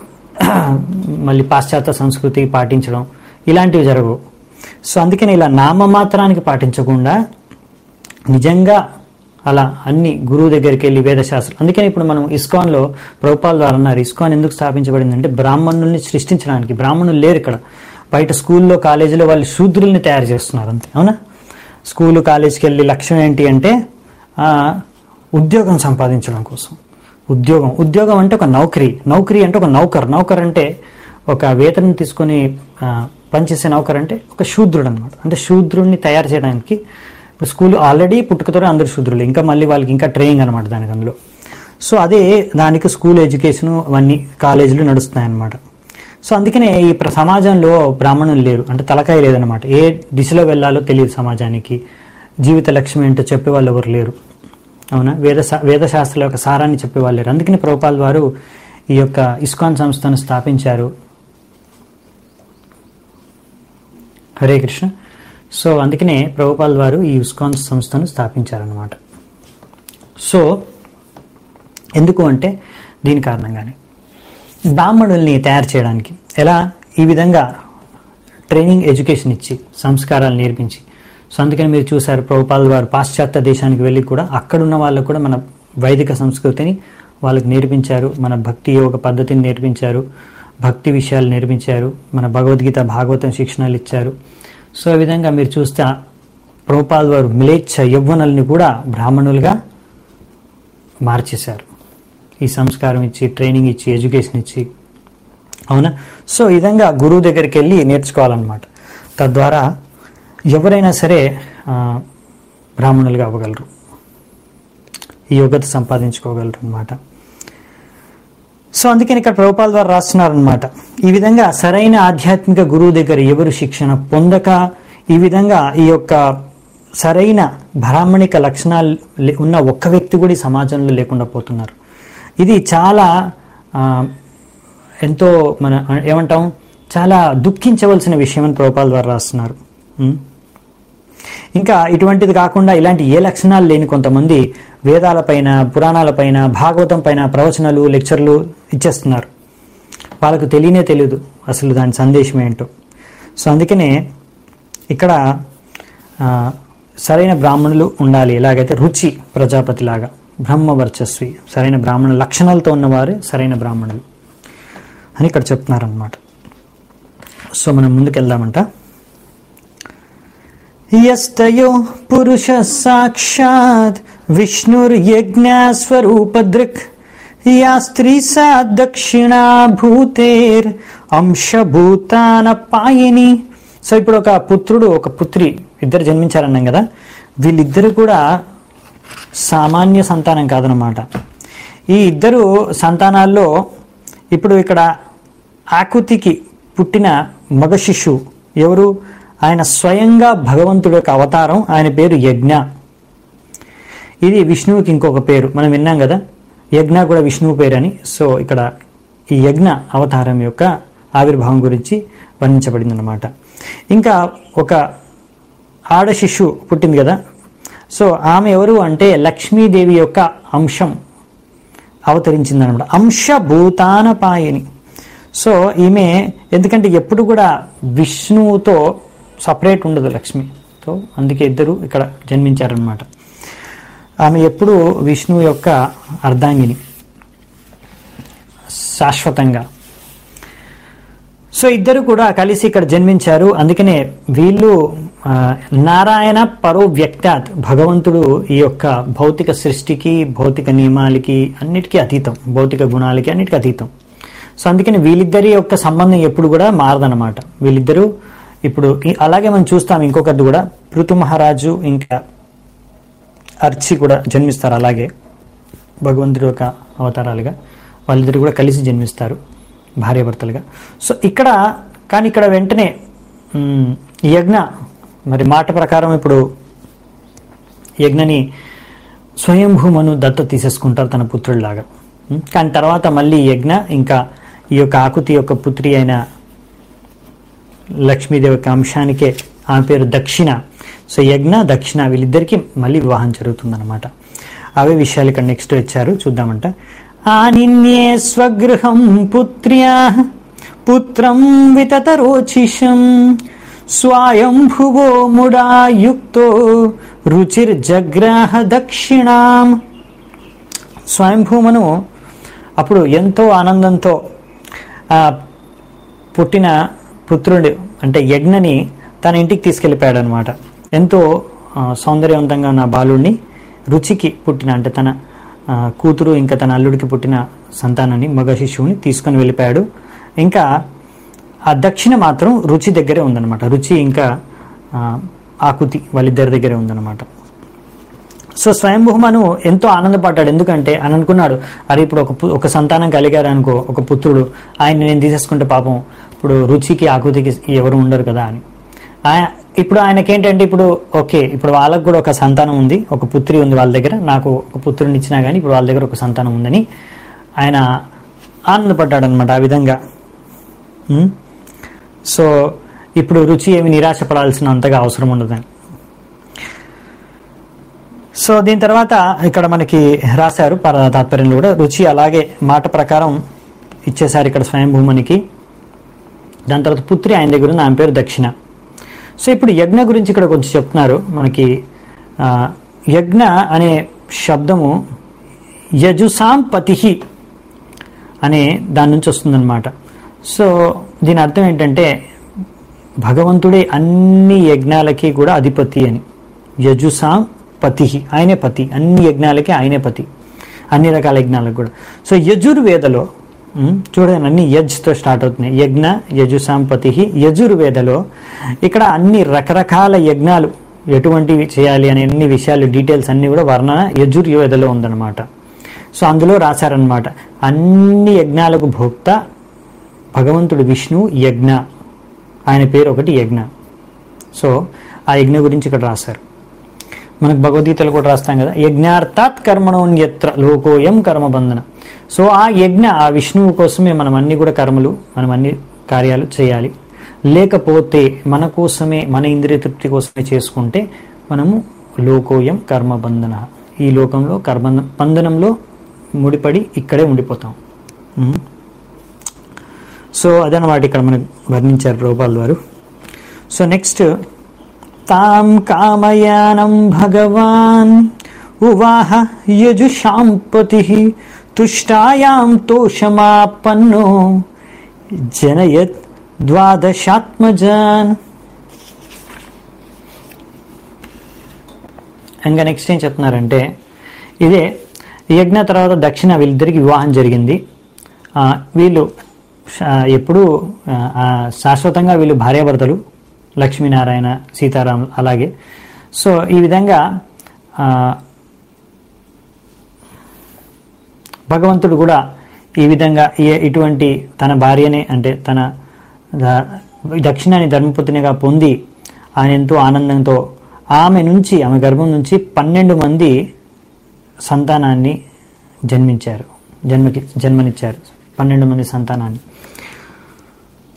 మళ్ళీ పాశ్చాత్య సంస్కృతి పాటించడం ఇలాంటివి జరగవు సో అందుకని ఇలా నామమాత్రానికి పాటించకుండా నిజంగా అలా అన్ని గురువు దగ్గరికి వెళ్ళి వేదశాస్త్రం అందుకని ఇప్పుడు మనం ఇస్కాన్లో ప్రభుపాల్ ద్వారా అన్నారు ఇస్కాన్ ఎందుకు స్థాపించబడిందంటే బ్రాహ్మణుల్ని సృష్టించడానికి బ్రాహ్మణులు లేరు ఇక్కడ బయట స్కూల్లో కాలేజీలో వాళ్ళు శూద్రుల్ని తయారు చేస్తున్నారు అంతే అవునా స్కూలు కాలేజీకి వెళ్ళి లక్ష్యం ఏంటి అంటే ఆ, ఉద్యోగం సంపాదించడం కోసం ఉద్యోగం ఉద్యోగం అంటే ఒక నౌకరీ నౌకరీ అంటే ఒక నౌకర్ నౌకర్ అంటే ఒక వేతనం తీసుకొని ఆ, పనిచేసే నౌకర్ అంటే ఒక శూద్రుడు అనమాట అంటే శూద్రుడిని తయారు చేయడానికి ఇప్పుడు స్కూల్ ఆల్రెడీ పుట్టుకతోనే అందరు శూద్రులు ఇంకా మళ్ళీ వాళ్ళకి ఇంకా ట్రైనింగ్ అనమాట దానికి అందులో సో అదే దానికి స్కూల్ ఎడ్యుకేషన్ అవన్నీ కాలేజీలు నడుస్తున్నాయి అన్నమాట సో అందుకనే ఈ ప్ర- సమాజంలో బ్రాహ్మణులు లేరు అంటే తలకాయ లేదనమాట ఏ దిశలో వెళ్ళాలో తెలియదు సమాజానికి జీవిత లక్ష్యం ఏంటో చెప్పే వాళ్ళు ఎవరు లేరు అవునా వేద వేదశాస్త్రాల యొక్క సారాన్ని చెప్పేవాళ్ళు లేరు అందుకని ప్రభుపాల్ వారు ఈ యొక్క ఇస్కాన్ సంస్థను స్థాపించారు హరే కృష్ణ సో అందుకనే ప్రభుపాల్ వారు ఈ ఇస్కాన్ సంస్థను స్థాపించారనమాట సో ఎందుకు అంటే దీని కారణంగానే బ్రాహ్మణుల్ని తయారు చేయడానికి ఎలా ఈ విధంగా ట్రైనింగ్ ఎడ్యుకేషన్ ఇచ్చి సంస్కారాలు నేర్పించి సో అందుకని మీరు చూసారు ప్రభుపాల్ వారు పాశ్చాత్య దేశానికి వెళ్ళి కూడా అక్కడున్న వాళ్ళకు కూడా మన వైదిక సంస్కృతిని వాళ్ళకి నేర్పించారు మన భక్తి యోగ పద్ధతిని నేర్పించారు భక్తి విషయాలు నేర్పించారు మన భగవద్గీత భాగవతం శిక్షణలు ఇచ్చారు సో ఈ విధంగా మీరు చూస్తే ప్రభుపాల్ వారు మిలేచ్ఛ యవ్వనుల్ని కూడా బ్రాహ్మణులుగా మార్చేశారు ఈ సంస్కారం ఇచ్చి ట్రైనింగ్ ఇచ్చి ఎడ్యుకేషన్ ఇచ్చి అవునా సో ఈ విధంగా గురువు దగ్గరికి వెళ్ళి నేర్చుకోవాలన్నమాట తద్వారా ఎవరైనా సరే ఆ, బ్రాహ్మణులుగా అవ్వగలరు ఈ యోగ్యత సంపాదించుకోగలరు అనమాట సో అందుకని ఇక్కడ ప్రభుపాల ద్వారా రాస్తున్నారనమాట ఈ విధంగా సరైన ఆధ్యాత్మిక గురువు దగ్గర ఎవరు శిక్షణ పొందక ఈ విధంగా ఈ యొక్క సరైన బ్రాహ్మణిక లక్షణాలు లే- ఉన్న ఒక్క వ్యక్తి కూడా ఈ సమాజంలో లేకుండా పోతున్నారు ఇది చాలా ఆ, ఎంతో మన ఏమంటాం చాలా దుఃఖించవలసిన విషయం అని ప్రభుపాల ద్వారా రాస్తున్నారు ఉం? ఇంకా ఇటువంటిది కాకుండా ఇలాంటి ఏ లక్షణాలు లేని కొంతమంది వేదాలపైన పురాణాలపైన భాగవతం పైన ప్రవచనాలు లెక్చర్లు ఇచ్చేస్తున్నారు వాళ్ళకు తెలియనే తెలియదు అసలు దాని సందేశం ఏంటో సో అందుకనే ఇక్కడ ఆ, సరైన బ్రాహ్మణులు ఉండాలి ఎలాగైతే రుచి ప్రజాపతి లాగా బ్రహ్మ వర్చస్వి సరైన బ్రాహ్మణ లక్షణాలతో ఉన్నవారే సరైన బ్రాహ్మణులు అని ఇక్కడ చెప్తున్నారనమాట సో మనం ముందుకెళ్దామంట యస్తయో పురుష సాక్షాత్ విష్ణుర్యజ్ఞస్వరూపదృక్ యా స్త్రీ సా దక్షిణా భూతేర్ అంశభూతాన పాయిని సో ఇప్పుడు ఒక పుత్రుడు ఒక పుత్రి ఇద్దరు జన్మించారన్నాం కదా వీళ్ళిద్దరు కూడా సామాన్య సంతానం కాదనమాట ఈ ఇద్దరు సంతానాల్లో ఇప్పుడు ఇక్కడ ఆకుతికి పుట్టిన మగ శిశువు ఎవరు ఆయన స్వయంగా భగవంతుడు యొక్క అవతారం ఆయన పేరు యజ్ఞ ఇది విష్ణువుకి ఇంకొక పేరు మనం విన్నాం కదా యజ్ఞ కూడా విష్ణువు పేరు అని సో ఇక్కడ ఈ యజ్ఞ అవతారం యొక్క ఆవిర్భావం గురించి వర్ణించబడింది అనమాట ఇంకా ఒక ఆడ శిశువు పుట్టింది కదా సో ఆమె ఎవరు అంటే లక్ష్మీదేవి యొక్క అంశం అవతరించింది అనమాట అంశభూతానపాయని సో ఈమె ఎందుకంటే ఎప్పుడు కూడా విష్ణువుతో సపరేట్ ఉండదు లక్ష్మితో అందుకే ఇద్దరు ఇక్కడ జన్మించారనమాట ఆమె ఎప్పుడు విష్ణువు యొక్క అర్ధాంగిని శాశ్వతంగా సో ఇద్దరు కూడా కలిసి ఇక్కడ జన్మించారు అందుకనే వీళ్ళు ఆ, నారాయణ పరో వ్యక్తాత్ భగవంతుడు ఈ యొక్క భౌతిక సృష్టికి భౌతిక నియమాలకి అన్నిటికీ అతీతం భౌతిక గుణాలకి అన్నిటికీ అతీతం సో అందుకని వీళ్ళిద్దరి యొక్క సంబంధం ఎప్పుడు కూడా మారదనమాట వీళ్ళిద్దరూ ఇప్పుడు ఈ- అలాగే మనం చూస్తాం ఇంకొకటి కూడా పృథు మహారాజు ఇంకా అర్చి కూడా జన్మిస్తారు అలాగే భగవంతుడి యొక్క అవతారాలుగా వాళ్ళిద్దరు కూడా కలిసి జన్మిస్తారు భార్యాభర్తలుగా సో ఇక్కడ కానీ ఇక్కడ వెంటనే మ్, యజ్ఞ మరి మాట ప్రకారం ఇప్పుడు యజ్ఞని స్వయంభూమను దత్త తీసేసుకుంటారు తన పుత్రుడిలాగా మ్, కానీ తర్వాత మళ్ళీ యజ్ఞ ఇంకా ఈ యొక్క ఆకుతి యొక్క పుత్రి అయిన లక్ష్మీదేవి యొక్క అంశానికే ఆమె పేరు దక్షిణ సో యజ్ఞ దక్షిణ వీళ్ళిద్దరికి మళ్ళీ వివాహం జరుగుతుందన్నమాట అవే విషయాలు ఇక్కడ నెక్స్ట్ వచ్చారు చూద్దామంట ఆనిన్యే స్వగృహం పుత్ర్యా పుత్రం వితతరోచిషం స్వయంభువో ముడాయుక్తో రుచిర్జగ్రాహ దక్షిణాం స్వయంభూమను అప్పుడు ఎంతో ఆనందంతో ఆ పుట్టిన పుత్రుడు అంటే యజ్ఞని తన ఇంటికి తీసుకెళ్ళిపోయాడు అనమాట ఎంతో ఆ, సౌందర్యవంతంగా ఉన్న బాలుడిని రుచికి పుట్టిన అంటే తన ఆ, కూతురు ఇంకా తన అల్లుడికి పుట్టిన సంతానాన్ని మగ శిశువుని తీసుకొని వెళ్ళిపోయాడు ఇంకా ఆ దక్షిణ మాత్రం రుచి దగ్గరే ఉందన్నమాట రుచి ఇంకా ఆ, ఆకుతి వాళ్ళిద్దరి దగ్గరే ఉందన్నమాట సో స్వయంభూమను ఎంతో ఆనందపడ్డాడు ఎందుకంటే అని అనుకున్నాడు అరే ఇప్పుడు ఒక పు- ఒక సంతానం కలిగారు అనుకో ఒక పుత్రుడు ఆయన నేను తీసేసుకుంటే పాపం ఇప్పుడు రుచికి ఆకృతికి ఎవరు ఉండరు కదా అని ఆయ- ఇప్పుడు ఆయనకేంటంటే ఇప్పుడు ఓకే ఇప్పుడు వాళ్ళకు కూడా ఒక సంతానం ఉంది ఒక పుత్రి ఉంది వాళ్ళ దగ్గర నాకు ఒక పుత్రుని ఇచ్చినా కానీ ఇప్పుడు వాళ్ళ దగ్గర ఒక సంతానం ఉందని ఆయన ఆనందపడ్డాడు అనమాట ఆ విధంగా ఉం? సో ఇప్పుడు రుచి ఏమి నిరాశపడాల్సిన అంతగా అవసరం ఉండదని సో దీని తర్వాత ఇక్కడ మనకి రాశారు పర తాత్పర్యంలో కూడా రుచి అలాగే మాట ప్రకారం ఇచ్చేసారు ఇక్కడ స్వయంభూమనికి దాని తర్వాత పుత్రి ఆయన దగ్గర ఉంది ఆమె పేరు దక్షిణ సో ఇప్పుడు యజ్ఞ గురించి ఇక్కడ కొంచెం చెప్తున్నారు మనకి ఆ, యజ్ఞ అనే శబ్దము యజుసాం పతిహి అనే దాని నుంచి వస్తుందన్నమాట సో దీని అర్థం ఏంటంటే భగవంతుడే అన్ని యజ్ఞాలకి కూడా అధిపతి అని యజుసాం పతి ఆయనే పతి అన్ని యజ్ఞాలకి ఆయనే పతి అన్ని రకాల యజ్ఞాలకు కూడా సో యజుర్వేదలో ఉమ్, చూడండి అన్ని యజ్తో స్టార్ట్ అవుతున్నాయి యజ్ఞ యజుసాం పతి యజుర్వేదలో ఇక్కడ అన్ని రకరకాల యజ్ఞాలు ఎటువంటివి చేయాలి అనే అన్ని విషయాలు డీటెయిల్స్ అన్ని కూడా వర్ణన యజుర్వేదలో ఉందన్నమాట సో అందులో రాశారనమాట అన్ని యజ్ఞాలకు భోక్త భగవంతుడు విష్ణు యజ్ఞ ఆయన పేరు ఒకటి యజ్ఞ సో ఆ యజ్ఞ గురించి ఇక్కడ రాశారు మనకు భగవద్గీతలు కూడా రాస్తాం కదా యజ్ఞార్థాత్ కర్మణోన్యత్ర లోకోయం కర్మబంధన సో ఆ యజ్ఞ ఆ విష్ణువు కోసమే మనం అన్ని కూడా కర్మలు మనం అన్ని కార్యాలు చేయాలి లేకపోతే మన కోసమే మన ఇంద్రియ తృప్తి కోసమే చేసుకుంటే మనము లోకోయం కర్మబంధన ఈ లోకంలో కర్మ బంధనంలో ముడిపడి ఇక్కడే ఉండిపోతాం ఉం. సో అదనమాట ఇక్కడ మనకు వర్ణించారు రూపాల్ వారు సో నెక్స్ట్ తాం కామయానం భగవాన్ ఉవాహ యజుషాం పతి తుష్టాయాం తోషమాపన్నో జనయత్ ద్వాదశాత్మజాన్ ఇంకా నెక్స్ట్ ఏం చెప్తున్నారంటే ఇదే యజ్ఞ తర్వాత దక్షిణ వీళ్ళిద్దరికి వివాహం జరిగింది ఆ, వీళ్ళు ఆ, ఎప్పుడూ ఆ, ఆ, శాశ్వతంగా వీళ్ళు భార్యాభర్తలు లక్ష్మీనారాయణ సీతారాం అలాగే సో ఈ విధంగా ఆ, భగవంతుడు కూడా ఈ విధంగా ఈ- ఇటువంటి తన భార్యనే అంటే తన ద- దక్షిణాన్ని ధర్మపుత్రినిగా పొంది ఆయన ఎంతో ఆనందంతో ఆమె నుంచి ఆమె గర్భం నుంచి పన్నెండు మంది సంతానాన్ని జన్మించారు జన్మకి జన్మనిచ్చారు పన్నెండు మంది సంతానాన్ని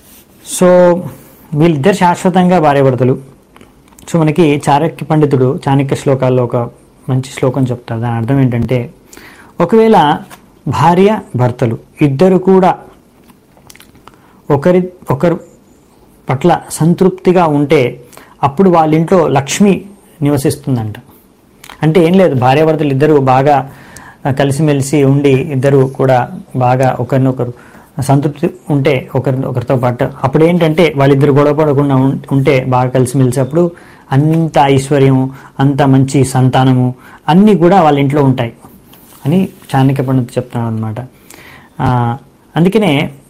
సో వీళ్ళిద్దరు శాశ్వతంగా భార్యాభర్తలు సో మనకి చాణక్య పండితుడు చాణక్య శ్లోకాల్లో ఒక మంచి శ్లోకం చెప్తారు దాని అర్థం ఏంటంటే ఒకవేళ భార్య భర్తలు ఇద్దరు కూడా ఒకరి ఒకరు పట్ల సంతృప్తిగా ఉంటే అప్పుడు వాళ్ళ ఇంట్లో లక్ష్మి నివసిస్తుందంట అంటే ఏం లేదు భార్యాభర్తలు ఇద్దరు బాగా ఆ, కలిసిమెలిసి ఉండి ఇద్దరు కూడా బాగా ఒకరినొకరు సంతృప్తి ఉంటే ఒకరి ఒకరితో పాటు అప్పుడు ఏంటంటే వాళ్ళిద్దరు గొడవ పడకుండా ఉం- ఉంటే బాగా కలిసిమెలిసి అప్పుడు అంత ఐశ్వర్యం అంత మంచి సంతానము అన్నీ కూడా వాళ్ళ ఇంట్లో ఉంటాయి అని చాణక్య పండిత్ చెప్తున్నాడు అనమాట అందుకనే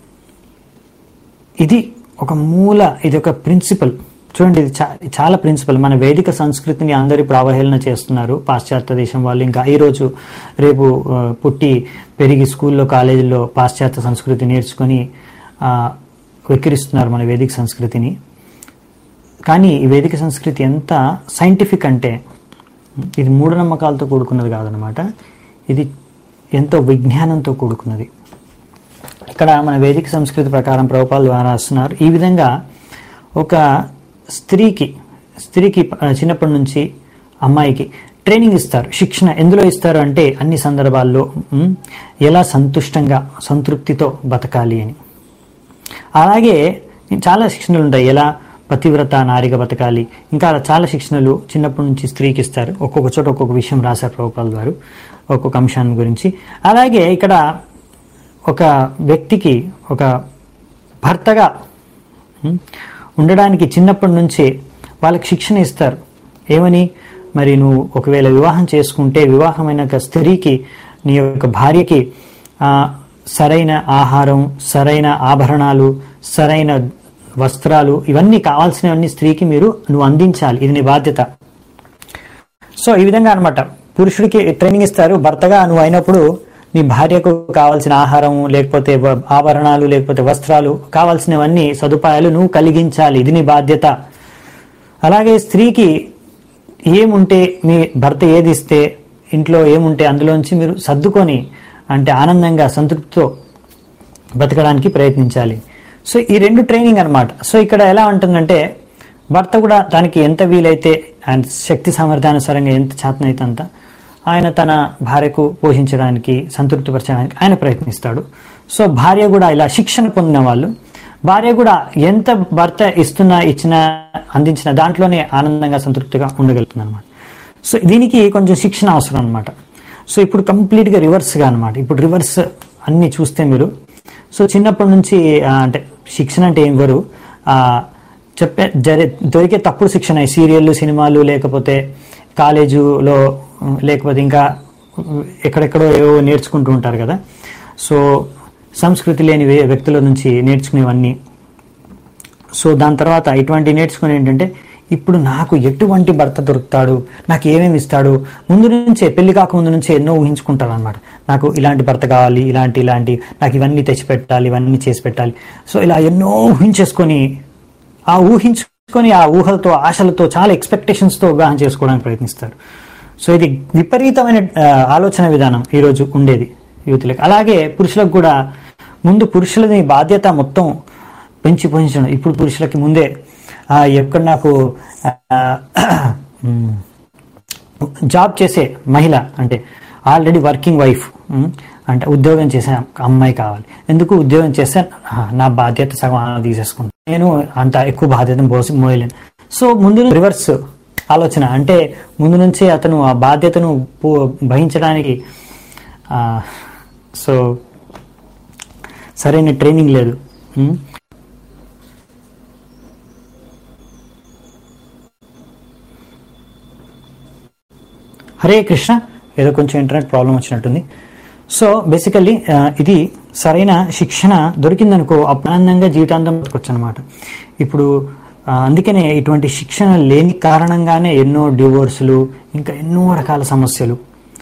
ఇది ఒక మూల ఇది ఒక ప్రిన్సిపల్ చూడండి ఇది చా- చాలా ప్రిన్సిపల్ మన వేదిక సంస్కృతిని అందరూ ఇప్పుడు అవహేళన చేస్తున్నారు పాశ్చాత్య దేశం వాళ్ళు ఇంకా ఈ రోజు రేపు ఆ, పుట్టి పెరిగి స్కూల్లో కాలేజీల్లో పాశ్చాత్య సంస్కృతి నేర్చుకొని ఆ, వెక్కిరిస్తున్నారు మన వేదిక సంస్కృతిని కానీ ఈ వేదిక సంస్కృతి ఎంత సైంటిఫిక్ అంటే ఇది మూఢనమ్మకాలతో కూడుకున్నది కాదనమాట ఇది ఎంతో విజ్ఞానంతో కూడుకున్నది ఇక్కడ మన వేదిక సంస్కృతి ప్రకారం ప్రభుపాలు రాస్తున్నారు ఈ విధంగా ఒక స్త్రీకి స్త్రీకి ఆ, చిన్నప్పటి నుంచి అమ్మాయికి ట్రైనింగ్ ఇస్తారు శిక్షణ ఎందులో ఇస్తారు అంటే అన్ని సందర్భాల్లో ఉమ్, ఎలా సంతుష్టంగా సంతృప్తితో బతకాలి అని అలాగే చాలా శిక్షణలు ఉంటాయి ఎలా పతివ్రత నారిగా బతకాలి ఇంకా అలా చాలా శిక్షణలు చిన్నప్పటి నుంచి స్త్రీకి ఇస్తారు ఒక్కొక్క చోట ఒక్కొక్క విషయం రాశారు ప్రభుపాల్ గారు ఒక్కొక్క అంశాన్ని గురించి అలాగే ఇక్కడ ఒక వ్యక్తికి ఒక భర్తగా ఉం, ఉండడానికి చిన్నప్పటి నుంచే వాళ్ళకి శిక్షణ ఇస్తారు ఏమని మరి నువ్వు ఒకవేళ వివాహం చేసుకుంటే వివాహమైన ఒక స్త్రీకి నీ యొక్క భార్యకి ఆ, సరైన ఆహారం సరైన ఆభరణాలు సరైన వస్త్రాలు ఇవన్నీ కావాల్సినవన్నీ స్త్రీకి మీరు నువ్వు అందించాలి ఇది నీ బాధ్యత సో ఈ విధంగా అన్నమాట పురుషుడికి ట్రైనింగ్ ఇస్తారు భర్తగా నువ్వు అయినప్పుడు నీ భార్యకు కావాల్సిన ఆహారం లేకపోతే వ- ఆభరణాలు లేకపోతే వస్త్రాలు కావాల్సినవన్నీ సదుపాయాలు నువ్వు కలిగించాలి ఇది నీ బాధ్యత అలాగే స్త్రీకి ఏముంటే మీ భర్త ఏది ఇస్తే ఇంట్లో ఏముంటే అందులోంచి మీరు సర్దుకొని అంటే ఆనందంగా సంతృప్తితో బతకడానికి ప్రయత్నించాలి సో ఈ రెండు ట్రైనింగ్ అన్నమాట సో ఇక్కడ ఎలా ఉంటుందంటే భర్త కూడా దానికి ఎంత వీలైతే ఆయన శక్తి సామర్థ్యానుసారంగా ఎంత చేతనైతే అంత ఆయన తన భార్యకు పోషించడానికి సంతృప్తిపరచడానికి ఆయన ప్రయత్నిస్తాడు సో భార్య కూడా ఇలా శిక్షణ పొందిన వాళ్ళు భార్య కూడా ఎంత భర్త ఇస్తున్నా ఇచ్చినా అందించిన దాంట్లోనే ఆనందంగా సంతృప్తిగా ఉండగలుగుతుంది అనమాట సో దీనికి కొంచెం శిక్షణ అవసరం అనమాట సో ఇప్పుడు కంప్లీట్గా రివర్స్గా అనమాట ఇప్పుడు రివర్స్ అన్ని చూస్తే మీరు సో చిన్నప్పటి నుంచి ఆ, అంటే శిక్షణ అంటే ఏం ఇవ్వరు ఆ, చెప్పే జరి దొరికే తప్పుడు శిక్షణ ఈ సీరియళ్ళు సినిమాలు లేకపోతే కాలేజీలో ఉమ్, లేకపోతే ఇంకా ఉమ్, ఎక్కడెక్కడో ఏవో నేర్చుకుంటూ ఉంటారు కదా సో సంస్కృతి లేని వే- వ్యక్తుల నుంచి నేర్చుకునేవన్నీ సో దాని తర్వాత ఇటువంటి నేర్చుకుని ఏంటంటే ఇప్పుడు నాకు ఎటువంటి భర్త దొరుకుతాడు నాకు ఏమేమి ఇస్తాడు ముందు నుంచే పెళ్లి కాకముందు నుంచే ఎన్నో ఊహించుకుంటారు అనమాట నాకు ఇలాంటి భర్త కావాలి ఇలాంటి ఇలాంటి నాకు ఇవన్నీ తెచ్చి పెట్టాలి ఇవన్నీ చేసి పెట్టాలి సో ఇలా ఎన్నో ఊహించేసుకొని ఆ ఊహించుకొని ఆ ఊహలతో ఆశలతో చాలా ఎక్స్పెక్టేషన్స్తో వివాహం చేసుకోవడానికి ప్రయత్నిస్తారు సో ఇది విపరీతమైన ఆ, ఆలోచన విధానం ఈరోజు ఉండేది యువతులకు అలాగే పురుషులకు కూడా ముందు పురుషులని బాధ్యత మొత్తం పెంచి పోషించడం ఇప్పుడు పురుషులకి ముందే ఆ, ఎక్కడ నాకు ఆ, ఉమ్, జాబ్ చేసే మహిళ అంటే ఆల్రెడీ వర్కింగ్ వైఫ్ ఉమ్, అంటే ఉద్యోగం చేసే అమ్మాయి కావాలి ఎందుకు ఉద్యోగం చేస్తే ఆ, నా బాధ్యత సగం ఆమె తీసేసుకుంటాను నేను అంత ఎక్కువ బాధ్యతను పోసి మోయలేను సో ముందు రివర్స్ ఆలోచన అంటే ముందు నుంచే అతను ఆ బాధ్యతను పో- వహించడానికి ఆ, సో సరైన ట్రైనింగ్ లేదు ఉమ్. హరే కృష్ణ ఏదో కొంచెం ఇంటర్నెట్ ప్రాబ్లం వచ్చినట్టుంది సో బేసికల్లీ ఇది సరైన శిక్షణ దొరికిందనుకో అప్పుడు ఆనందంగా జీవితాంతం బతకొచ్చు అనమాట ఇప్పుడు ఆ, అందుకనే ఇటువంటి శిక్షణ లేని కారణంగానే ఎన్నో డివోర్సులు ఇంకా ఎన్నో రకాల సమస్యలు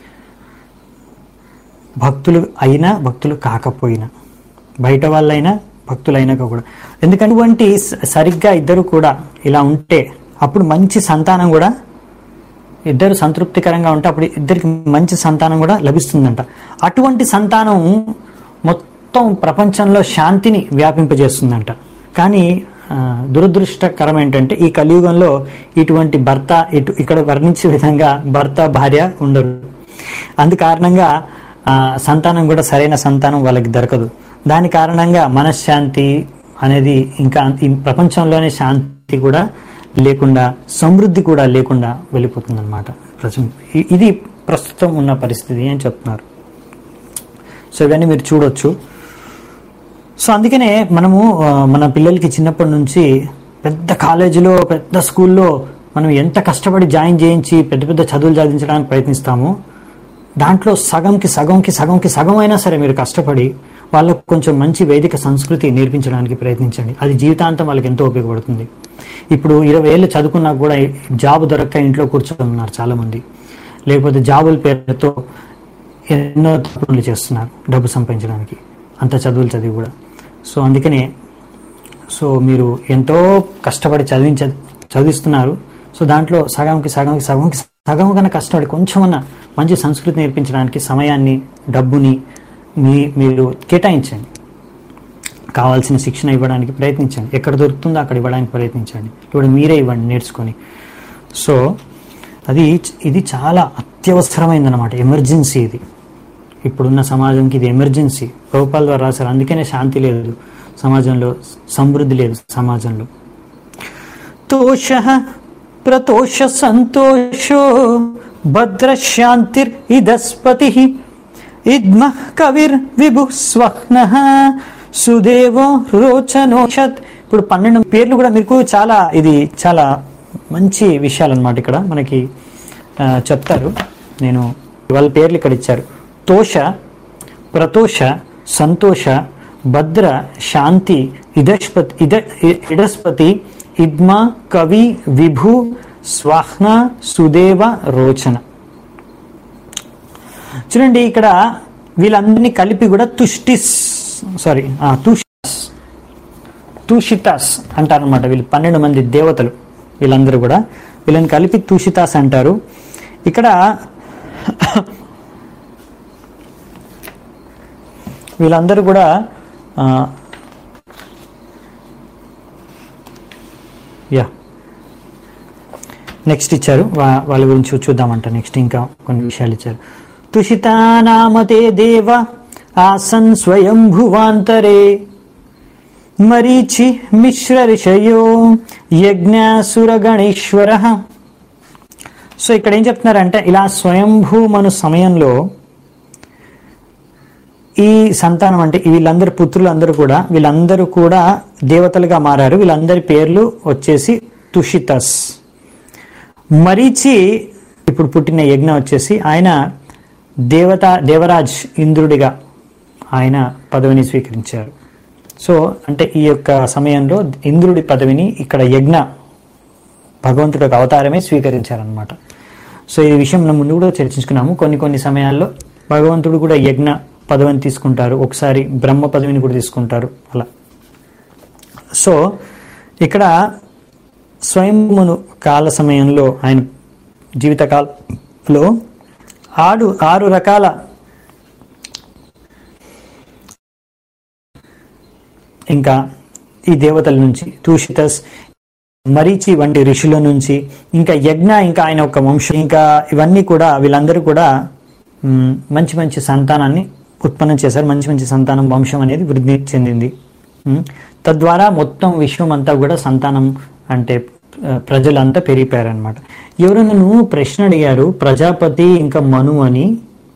భక్తులు అయినా భక్తులు కాకపోయినా బయట వాళ్ళైనా భక్తులైనాక కూడా ఎందుకంటే ఇటువంటి స- సరిగ్గా ఇద్దరు కూడా ఇలా ఉంటే అప్పుడు మంచి సంతానం కూడా ఇద్దరు సంతృప్తికరంగా ఉంటే అప్పుడు ఇద్దరికి మంచి సంతానం కూడా లభిస్తుందంట అటువంటి సంతానం మొత్తం ప్రపంచంలో శాంతిని వ్యాపింపజేస్తుందంట కానీ ఆ, దురదృష్టకరం ఏంటంటే ఈ కలియుగంలో ఇటువంటి భర్త ఇటు ఇక్కడ వర్ణించే విధంగా భర్త భార్య ఉండరు అందు కారణంగా ఆ, సంతానం కూడా సరైన సంతానం వాళ్ళకి దొరకదు దాని కారణంగా మనశ్శాంతి అనేది ఇంకా ఈ ప్రపంచంలోనే శాంతి కూడా లేకుండా సమృద్ధి కూడా లేకుండా వెళ్ళిపోతుంది అనమాట ఇది ప్రస్తుతం ఉన్న పరిస్థితి అని చెప్తున్నారు సో ఇవన్నీ మీరు చూడొచ్చు సో అందుకనే మనము ఆ, మన పిల్లలకి చిన్నప్పటి నుంచి పెద్ద కాలేజీలో పెద్ద స్కూల్లో మనం ఎంత కష్టపడి జాయిన్ చేయించి పెద్ద పెద్ద చదువులు చదివించడానికి ప్రయత్నిస్తామో దాంట్లో సగంకి సగంకి సగంకి సగం అయినా సరే మీరు కష్టపడి వాళ్ళకు కొంచెం మంచి వేదిక సంస్కృతి నేర్పించడానికి ప్రయత్నించండి అది జీవితాంతం వాళ్ళకి ఎంతో ఉపయోగపడుతుంది ఇప్పుడు ఇరవై ఏళ్ళు చదువుకున్నా కూడా జాబ్ దొరక్క ఇంట్లో కూర్చొని ఉన్నారు చాలా మంది లేకపోతే జాబుల పేరుతో ఎన్నో తప్పులు చేస్తున్నారు డబ్బు సంపాదించడానికి అంత చదువులు చదివి కూడా సో అందుకనే సో మీరు ఎంతో కష్టపడి చదివించ చదివిస్తున్నారు సో దాంట్లో సగంకి సగంకి సగంకి సగం కన్నా కష్టపడి కొంచెమన్నా మంచి సంస్కృతి నేర్పించడానికి సమయాన్ని డబ్బుని మీ మీరు కేటాయించండి కావాల్సిన శిక్షణ ఇవ్వడానికి ప్రయత్నించండి ఎక్కడ దొరుకుతుందో అక్కడ ఇవ్వడానికి ప్రయత్నించండి ఇప్పుడు మీరే ఇవ్వండి నేర్చుకొని సో అది ఇది చాలా అత్యవసరమైందన్నమాట ఎమర్జెన్సీ ఇది ఇప్పుడున్న సమాజంకి ఇది ఎమర్జెన్సీ ప్రభుపాల ద్వారా రాశారు అందుకనే శాంతి లేదు సమాజంలో సమృద్ధి లేదు సమాజంలో తోష ప్రతోష సంతోషో భద్రశాంతిర్ ఇదస్పతి ఇద్మ కవిర్ విభు స్వప్న సుదేవో రోచనోషత్ ఇప్పుడు పన్నెండు పేర్లు కూడా మీకు చాలా ఇది చాలా మంచి విషయాలు అనమాట ఇక్కడ మనకి ఆ, చెప్తారు నేను వాళ్ళ పేర్లు ఇక్కడ ఇచ్చారు తోష ప్రతోష సంతోష భద్ర శాంతి ఇదష్పతి ఇద ఇడస్పతి ఇద్మ కవి విభు స్వాహ్న సుదేవ రోచన చూడండి ఇక్కడ వీళ్ళందరినీ కలిపి కూడా తుష్టిస్ సారీ తుషాస్ తుషితాస్ అంటారు అనమాట వీళ్ళు పన్నెండు మంది దేవతలు వీళ్ళందరూ కూడా వీళ్ళని కలిపి తుషితాస్ అంటారు ఇక్కడ వీళ్ళందరూ కూడా ఆ, యా నెక్స్ట్ ఇచ్చారు వా- వాళ్ళ గురించి చూద్దామంట నెక్స్ట్ ఇంకా కొన్ని విషయాలు ఇచ్చారు తుషితానామతే దేవ ఆసన్ స్వయంభువాంతరే మరీచి మిశ్ర ఋషయో యజ్ఞాసురగణేశ్వర సో ఇక్కడ ఏం చెప్తున్నారంటే ఇలా స్వయంభూమను సమయంలో ఈ సంతానం అంటే వీళ్ళందరి పుత్రులందరూ కూడా వీళ్ళందరూ కూడా దేవతలుగా మారారు వీళ్ళందరి పేర్లు వచ్చేసి తుషితస్ మరీచి ఇప్పుడు పుట్టిన యజ్ఞ వచ్చేసి ఆయన దేవత దేవరాజ్ ఇంద్రుడిగా ఆయన పదవిని స్వీకరించారు సో అంటే ఈ యొక్క సమయంలో ఇంద్రుడి పదవిని ఇక్కడ యజ్ఞ భగవంతుడి యొక్క అవతారమే స్వీకరించారనమాట సో ఈ విషయం మనం ముందు కూడా చర్చించుకున్నాము కొన్ని కొన్ని సమయాల్లో భగవంతుడు కూడా యజ్ఞ పదవిని తీసుకుంటారు ఒకసారి బ్రహ్మ పదవిని కూడా తీసుకుంటారు అలా సో ఇక్కడ స్వయంమును కాల సమయంలో ఆయన జీవితకాలంలో ఆడు ఆరు రకాల ఇంకా ఈ దేవతల నుంచి తూషితస్ మరీచి వంటి ఋషుల నుంచి ఇంకా యజ్ఞ ఇంకా ఆయన ఒక వంశం ఇంకా ఇవన్నీ కూడా వీళ్ళందరూ కూడా మ్, మంచి మంచి సంతానాన్ని ఉత్పన్నం చేశారు మంచి మంచి సంతానం వంశం అనేది వృద్ధి చెందింది మ్, తద్వారా మొత్తం విశ్వం అంతా కూడా సంతానం అంటే ఆ, ప్రజలంతా పెరిగిపోయారనమాట ఎవరు నన్ను ప్రశ్న అడిగారు ప్రజాపతి ఇంకా మను అని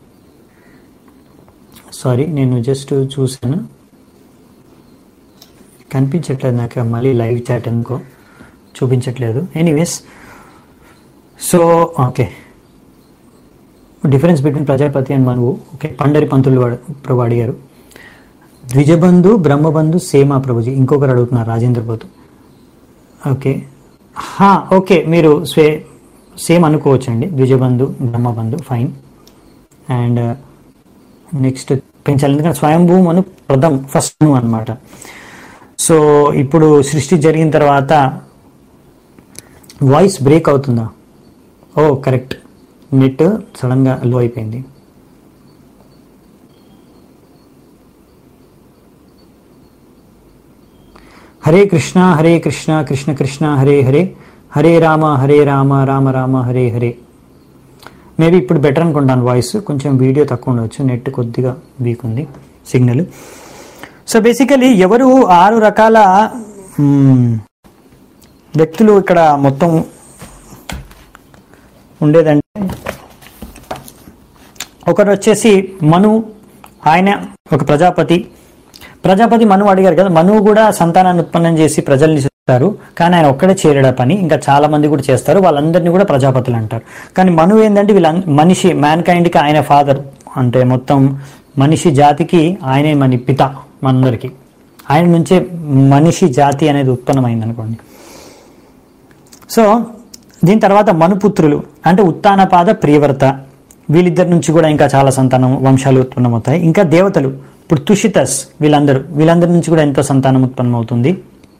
సారీ నేను జస్ట్ చూశాను కనిపించట్లేదు నాకు మళ్ళీ లైవ్ చాట్ ఎందుకో చూపించట్లేదు anyways so okay difference between Prajapati and మనువు ఓకే పండరి పంతులు వాడు ప్రభు అడిగారు ద్విజబంధు బ్రహ్మబంధు సేమా ప్రభుజీ ఇంకొకరు అడుగుతున్నారు రాజేంద్ర పోతు ఓకే హా, ఓకే మీరు స్వే సేమ్ అనుకోవచ్చండి ద్విజబంధు బ్రహ్మబంధు ఫైన్ అండ్ నెక్స్ట్ పెంచాలి ఎందుకంటే స్వయంభూ అను ప్రథం ఫస్ట్ అన్నమాట సో ఇప్పుడు సృష్టి జరిగిన తర్వాత వాయిస్ బ్రేక్ అవుతుందా ఓ కరెక్ట్ నెట్ సడన్గా లో అయిపోయింది హరే కృష్ణ హరే కృష్ణ కృష్ణ కృష్ణ హరే హరే హరే రామ హరే రామ రామ రామ హరే హరే మేబీ ఇప్పుడు బెటర్ అనుకుంటాను వాయిస్ కొంచెం వీడియో తక్కువ ఉండవచ్చు నెట్ కొద్దిగా వీక్ ఉంది సిగ్నల్ సో బేసికలీ ఎవరు ఆరు రకాల మ్మ్, వ్యక్తులు ఇక్కడ మొత్తం ఉండేదంటే ఒకరు వచ్చేసి మను ఆయన ఒక ప్రజాపతి ప్రజాపతి మనువు అడిగారు కదా మనువు కూడా సంతానాన్ని ఉత్పన్నం చేసి ప్రజల్ని చేస్తారు కానీ ఆయన ఒక్కడే చేయలేడు ఆ పని ఇంకా చాలా మంది కూడా చేస్తారు వాళ్ళందరినీ కూడా ప్రజాపతులు అంటారు కానీ మనువు ఏంటంటే వీళ్ళ మనిషి మ్యాన్ కైండ్కి ఆయన ఫాదర్ అంటే మొత్తం మనిషి జాతికి ఆయనే మన పిత మనందరికీ ఆయన నుంచే మనిషి జాతి అనేది ఉత్పన్నమైంది అనుకోండి సో దీని తర్వాత మనుపుత్రులు అంటే ఉత్తానపాద ప్రియవర్త వీళ్ళిద్దరి నుంచి కూడా ఇంకా చాలా సంతానం వంశాలు ఉత్పన్నమవుతాయి ఇంకా దేవతలు ఇప్పుడు తుషితస్ వీళ్ళందరూ వీళ్ళందరి నుంచి కూడా ఎంతో సంతానం ఉత్పన్నమవుతుంది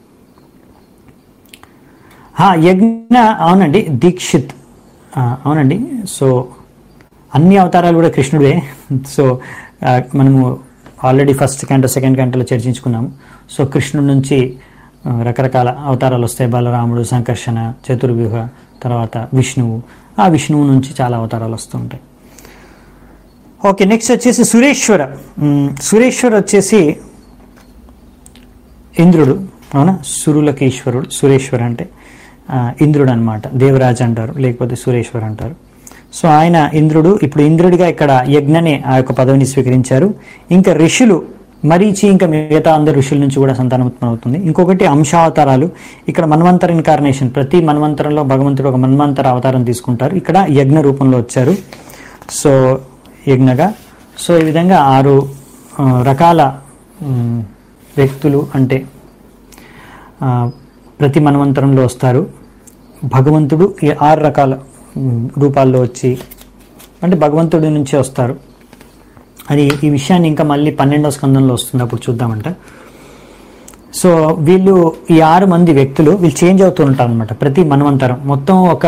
ఆ, యజ్ఞ అవునండి దీక్షిత్ ఆ, అవునండి సో అన్ని అవతారాలు కూడా కృష్ణుడే సో ఆ, మనము ఆల్రెడీ ఫస్ట్ క్యాంటో సెకండ్ క్యాంటోలో చర్చించుకున్నాము సో కృష్ణుడి నుంచి ఆ, రకరకాల అవతారాలు వస్తాయి బలరాముడు సంకర్షణ చతుర్వ్యూహ తర్వాత విష్ణువు ఆ విష్ణువు నుంచి చాలా అవతారాలు వస్తూ ఉంటాయి ఓకే నెక్స్ట్ వచ్చేసి సురేశ్వర మ్, సురేశ్వర వచ్చేసి ఇంద్రుడు అవునా సురులకి ఈశ్వరుడు సురేశ్వర అంటే ఆ, ఇంద్రుడు అనమాట దేవరాజ్ అంటారు లేకపోతే సురేశ్వర్ అంటారు సో ఆయన ఇంద్రుడు ఇప్పుడు ఇంద్రుడిగా ఇక్కడ యజ్ఞని ఆ యొక్క పదవిని స్వీకరించారు ఇంకా ఋషులు మరీచి ఇంకా మిగతా అందరు ఋషుల నుంచి కూడా సంతానం ఉత్పన్నం అవుతుంది ఇంకొకటి అంశావతారాలు ఇక్కడ మన్వంతర ఇన్కార్నేషన్ ప్రతి మన్వంతరంలో భగవంతుడు ఒక మన్వంతర అవతారం తీసుకుంటారు ఇక్కడ యజ్ఞ రూపంలో వచ్చారు సో యజ్ఞగా సో ఈ విధంగా ఆరు ఆ, రకాల మ్, వ్యక్తులు అంటే ఆ, ప్రతి మన్వంతరంలో వస్తారు భగవంతుడు ఈ ఆరు రకాల మ్, రూపాల్లో వచ్చి అంటే భగవంతుడి నుంచి వస్తారు అది ఈ విషయాన్ని ఇంకా మళ్ళీ పన్నెండవ స్కందంలో వస్తుంది అప్పుడు చూద్దామంట సో వీళ్ళు ఈ ఆరు మంది వ్యక్తులు వీళ్ళు చేంజ్ అవుతూ ఉంటారు అనమాట ప్రతి మన్వంతరం మొత్తం ఒక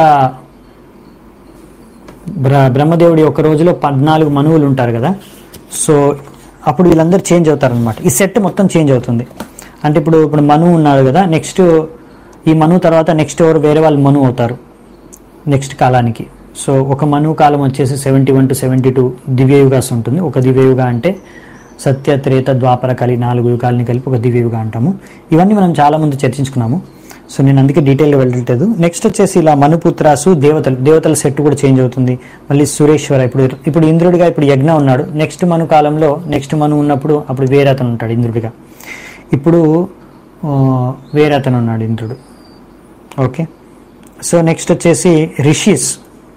బ్ర బ్రహ్మదేవుడి ఒక రోజులో పద్నాలుగు మనువులు ఉంటారు కదా సో అప్పుడు వీళ్ళందరూ చేంజ్ అవుతారనమాట ఈ సెట్ మొత్తం చేంజ్ అవుతుంది అంటే ఇప్పుడు ఇప్పుడు మనువు ఉన్నాడు కదా నెక్స్ట్ ఈ మనువు తర్వాత నెక్స్ట్ ఎవరు వేరే వాళ్ళు మనువు అవుతారు నెక్స్ట్ కాలానికి సో ఒక మనువు కాలం వచ్చేసి seventy one to seventy two దివ్యయుగాస్ ఉంటుంది ఒక దివ్యయుగ అంటే సత్య త్రేత ద్వాపర కలి నాలుగు యుగాలని కలిపి ఒక దివ్యయుగ అంటాము ఇవన్నీ మనం చాలా ముందు చర్చించుకున్నాము సో నేను అందుకే డీటెయిల్గా వెళ్ళట్లేదు నెక్స్ట్ వచ్చేసి ఇలా మనుపుత్రాసు దేవతలు దేవతల సెట్ కూడా చేంజ్ అవుతుంది మళ్ళీ సురేశ్వర ఇప్పుడు ఇప్పుడు ఇంద్రుడిగా ఇప్పుడు యజ్ఞ ఉన్నాడు నెక్స్ట్ మను కాలంలో నెక్స్ట్ మను ఉన్నప్పుడు అప్పుడు వేరే అతను ఉంటాడు ఇంద్రుడిగా ఇప్పుడు ఆ, వేరే అతను ఉన్నాడు ఇంద్రుడు ఓకే సో నెక్స్ట్ వచ్చేసి రిషిస్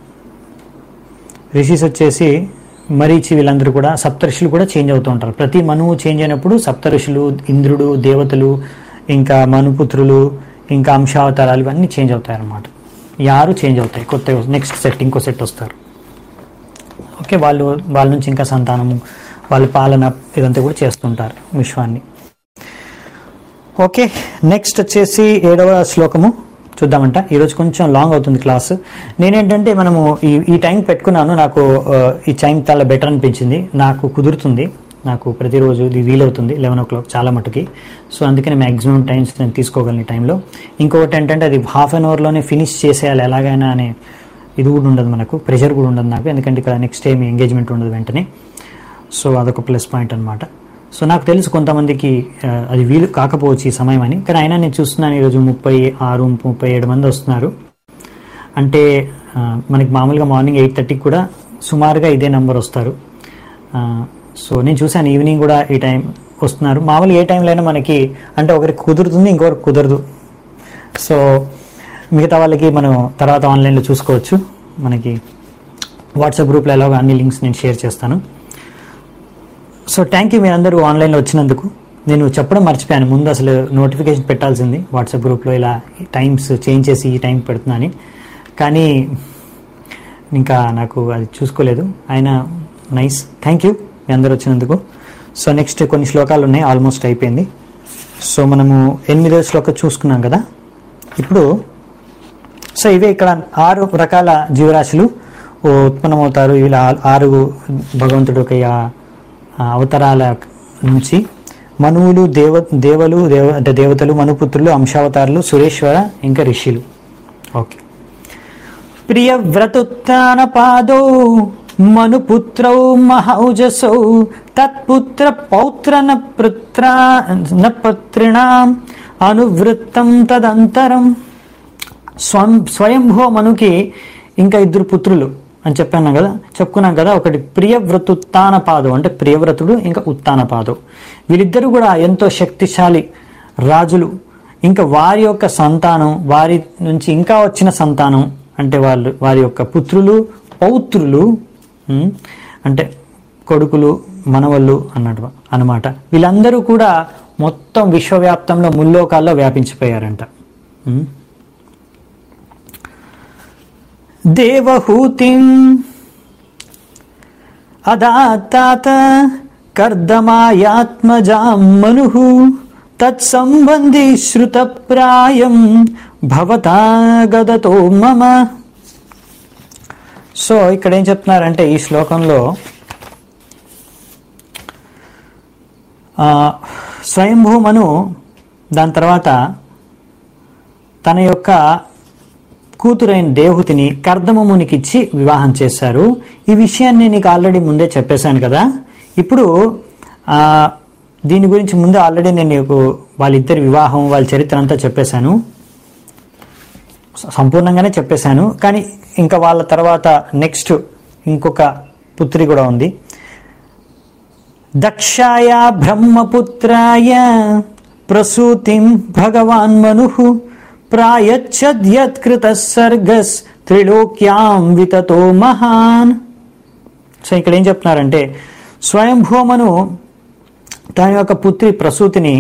రిషిస్ వచ్చేసి మరీచి వీళ్ళందరూ కూడా సప్తఋషులు కూడా చేంజ్ అవుతూ ఉంటారు ప్రతి మనువు చేంజ్ అయినప్పుడు సప్తఋషులు ఇంద్రుడు దేవతలు ఇంకా మనుపుత్రులు ఇంకా అంశావతారాలు ఇవన్నీ చేంజ్ అవుతాయి అన్నమాట ఈ ఆరు చేంజ్ అవుతాయి కొత్త నెక్స్ట్ సెట్ ఇంకో సెట్ వస్తారు ఓకే వాళ్ళు వాళ్ళ నుంచి ఇంకా సంతానము వాళ్ళ పాలన ఇదంతా కూడా చేస్తుంటారు విశ్వాన్ని ఓకే నెక్స్ట్ వచ్చేసి ఏడవ శ్లోకము చూద్దామంట ఈరోజు కొంచెం లాంగ్ అవుతుంది క్లాస్ నేనేంటంటే మనము ఈ ఈ టైం పెట్టుకున్నాను నాకు ఆ, ఈ టైం చాలా బెటర్ అనిపించింది నాకు కుదురుతుంది నాకు ప్రతిరోజు ఇది వీలవుతుంది లెవెన్ ఓ క్లాక్ చాలా మటుకి సో అందుకని మ్యాక్సిమం టైమ్స్ నేను తీసుకోగలను ఈ టైంలో ఇంకొకటి ఏంటంటే అది హాఫ్ అన్ అవర్లోనే ఫినిష్ చేసేయాలి ఎలాగైనా అనే ఇది కూడా ఉండదు మనకు ప్రెషర్ కూడా ఉండదు నాకు ఎందుకంటే ఇక్కడ నెక్స్ట్ టైం ఎంగేజ్మెంట్ ఉండదు వెంటనే సో అదొక ప్లస్ పాయింట్ అనమాట సో నాకు తెలుసు కొంతమందికి ఆ, అది వీలు కాకపోవచ్చు ఈ సమయం అని కానీ అయినా నేను చూస్తున్నాను ఈరోజు ముప్పై ఆరు ముప్పై ఏడు మంది వస్తున్నారు అంటే ఆ, మనకి మామూలుగా మార్నింగ్ ఎయిట్ థర్టీకి కూడా సుమారుగా ఇదే నెంబర్ వస్తారు ఆ, సో నేను చూశాను ఈవినింగ్ కూడా ఈ టైం వస్తున్నారు మామూలుగా ఏ టైంలో అయినా మనకి అంటే ఒకరికి కుదురుతుంది ఇంకొకరికి కుదరదు సో మిగతా వాళ్ళకి మనం తర్వాత ఆన్లైన్లో చూసుకోవచ్చు మనకి వాట్సాప్ గ్రూప్లో ఎలాగో అన్ని లింక్స్ నేను షేర్ చేస్తాను సో థ్యాంక్ యూ మీరందరూ ఆన్లైన్లో వచ్చినందుకు నేను చెప్పడం మర్చిపోయాను ముందు అసలు నోటిఫికేషన్ పెట్టాల్సింది వాట్సాప్ గ్రూప్లో ఇలా టైమ్స్ చేంజ్ చేసి ఈ టైం పెడుతున్నాను కానీ ఇంకా నాకు అది చూసుకోలేదు అయినా నైస్ థ్యాంక్ యూ మీ అందరూ వచ్చినందుకు సో నెక్స్ట్ కొన్ని శ్లోకాలు ఉన్నాయి ఆల్మోస్ట్ అయిపోయింది సో మనము ఎనిమిదో శ్లోకం చూసుకున్నాం కదా ఇప్పుడు సో ఇవే ఇక్కడ ఆరు రకాల జీవరాశులు ఉత్పన్నమవుతారు ఇలా ఆరు భగవంతుడు యొక్క ఆ అవతారాల నుంచి మనువులు దేవ దేవలు దేవ అంటే దేవతలు మనుపుత్రులు అంశావతారులు సురేశ్వర ఇంకా ఋషులు ఓకే ప్రియవ్రతుత్న పాదౌ మనుపుత్రౌ మహౌజసౌ తత్పుత్ర పౌత్ర న పుత్ర న పుత్రిణాం అనువృత్తం తదంతరం స్వం స్వయంభూ మనుకి ఇంకా ఇద్దరు పుత్రులు అని చెప్పాను కదా చెప్పుకున్నాం కదా ఒకటి ప్రియవ్రత ఉత్తానపాదు అంటే ప్రియవ్రతుడు ఇంకా ఉత్తానపాదు వీళ్ళిద్దరూ కూడా ఎంతో శక్తిశాలి రాజులు ఇంకా వారి యొక్క సంతానం వారి నుంచి ఇంకా వచ్చిన సంతానం అంటే వాళ్ళు వారి యొక్క పుత్రులు పౌత్రులు ఉమ్, అంటే కొడుకులు మనవళ్ళు అన్నట్టు అన్నమాట వీళ్ళందరూ కూడా మొత్తం విశ్వవ్యాప్తంలో ముల్లోకాల్లో వ్యాపించిపోయారంట ఉమ్. దేవహూతిం అదాతాత కర్దమాయాత్మజాం మను తత్సంబంధి శ్రుతప్రాయం భవతా గదతో మమ సో ఇక్కడ ఏం చెప్తున్నారంటే ఈ శ్లోకంలో ఆ, స్వయంభూమను దాని తర్వాత తన యొక్క కూతురైన దేవహుతిని కర్దమమునికిచ్చి వివాహం చేశారు ఈ విషయాన్ని నీకు ఆల్రెడీ ముందే చెప్పేశాను కదా ఇప్పుడు ఆ, దీని గురించి ముందే ఆల్రెడీ నేను నీకు వాళ్ళిద్దరి వివాహం వాళ్ళ చరిత్ర అంతా చెప్పేశాను సంపూర్ణంగానే చెప్పేశాను కానీ ఇంకా వాళ్ళ తర్వాత నెక్స్ట్ ఇంకొక పుత్రి కూడా ఉంది దక్షాయ బ్రహ్మపుత్రాయ ప్రసూతిం భగవాన్ మను ప్రాయచ్చద్యత్కృత సర్గస్ త్రిలోక్యాం వితతో మహాన్ సో ఇక్కడ ఏం చెప్తున్నారంటే స్వయంభూమను తన యొక్క పుత్రి ప్రసూతిని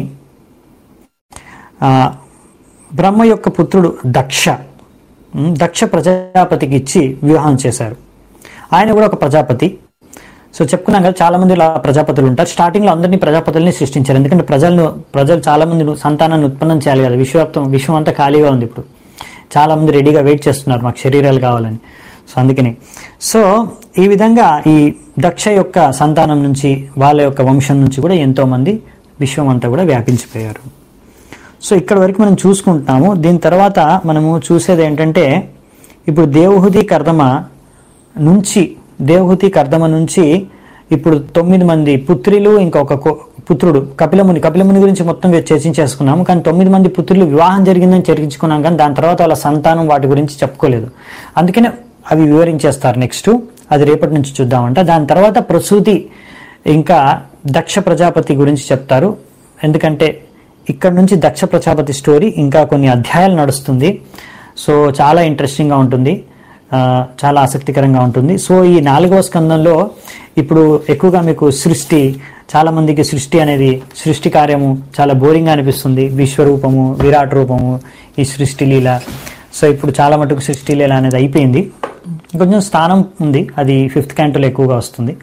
ఆ, బ్రహ్మ యొక్క పుత్రుడు దక్ష ఉమ్, దక్ష ప్రజాపతికి ఇచ్చి వివాహం చేశారు ఆయన కూడా ఒక ప్రజాపతి సో చెప్పుకున్నాం కదా చాలా మంది ఇలా ప్రజాపతులు ఉంటారు స్టార్టింగ్ లో అందరినీ ప్రజాపతుల్ని సృష్టించారు ఎందుకంటే ప్రజలను ప్రజలు చాలా మంది సంతానాన్ని ఉత్పన్నం చేయాలి కదా విశ్వవ్యాప్తం విశ్వం అంతా ఖాళీగా ఉంది ఇప్పుడు చాలా మంది రెడీగా వెయిట్ చేస్తున్నారు మాకు శరీరాలు కావాలని సో అందుకని సో ఈ విధంగా ఈ దక్ష యొక్క సంతానం నుంచి వాళ్ళ యొక్క వంశం నుంచి కూడా ఎంతో మంది విశ్వం అంతా కూడా వ్యాపించిపోయారు సో ఇక్కడ వరకు మనం చూసుకుంటున్నాము దీని తర్వాత మనము చూసేది ఏంటంటే ఇప్పుడు దేవహుతి కర్దమ నుంచి దేవహుతి కర్దమ నుంచి ఇప్పుడు తొమ్మిది మంది పుత్రులు ఇంకొక కో- పుత్రుడు కపిలముని కపిలముని గురించి మొత్తం చర్చించేసుకున్నాము కానీ తొమ్మిది మంది పుత్రులు వివాహం జరిగిందని చర్చించుకున్నాం కానీ దాని తర్వాత వాళ్ళ సంతానం వాటి గురించి చెప్పుకోలేదు అందుకనే అవి వివరించేస్తారు నెక్స్ట్ అది రేపటి నుంచి చూద్దామంట దాని తర్వాత ప్రసూతి ఇంకా దక్ష ప్రజాపతి గురించి చెప్తారు ఎందుకంటే ఇక్కడ నుంచి దక్ష ప్రజాపతి స్టోరీ ఇంకా కొన్ని అధ్యాయాలు నడుస్తుంది సో చాలా ఇంట్రెస్టింగ్గా ఉంటుంది ఆ, చాలా ఆసక్తికరంగా ఉంటుంది సో ఈ నాలుగవ స్కందంలో ఇప్పుడు ఎక్కువగా మీకు సృష్టి చాలా మందికి సృష్టి అనేది సృష్టి కార్యము చాలా బోరింగ్ అనిపిస్తుంది విశ్వరూపము విరాట్ రూపము ఈ సృష్టి లీల సో ఇప్పుడు చాలా మటుకు సృష్టి లీల అనేది అయిపోయింది కొంచెం స్థానం ఉంది అది ఫిఫ్త్ క్యాంటోలో ఎక్కువగా వస్తుంది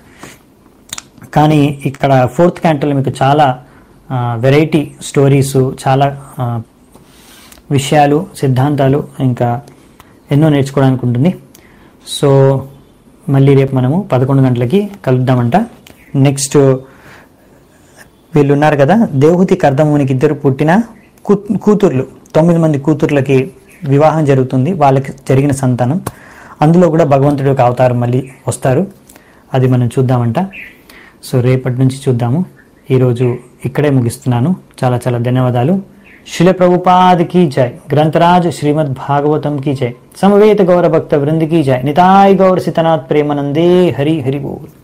కానీ ఇక్కడ ఫోర్త్ క్యాంటోలో మీకు చాలా వెరైటీ స్టోరీస్ చాలా ఆ, విషయాలు సిద్ధాంతాలు ఇంకా ఎన్నో నేర్చుకోవడానికి ఉంటుంది సో మళ్ళీ రేపు మనము పదకొండు గంటలకి కలుద్దామంట నెక్స్ట్ వీళ్ళు ఉన్నారు కదా దేవహుతి కర్దమునికి ఇద్దరు పుట్టిన కూ- కూతుర్లు తొమ్మిది మంది కూతుర్లకి వివాహం జరుగుతుంది వాళ్ళకి జరిగిన సంతానం అందులో కూడా భగవంతుడి యొక్క అవతారం మళ్ళీ వస్తారు అది మనం చూద్దామంట సో రేపటి నుంచి చూద్దాము ఈరోజు ఇక్కడే ముగిస్తున్నాను చాలా చాలా ధన్యవాదాలు శిల ప్రభుపాద్ की जय ग्रंथराज श्रीमद् भागवतम की जय समवेत गौर भक्त वृंद की जय निताय गौर सितनाथ प्रेमानंदे हरि हरि बोल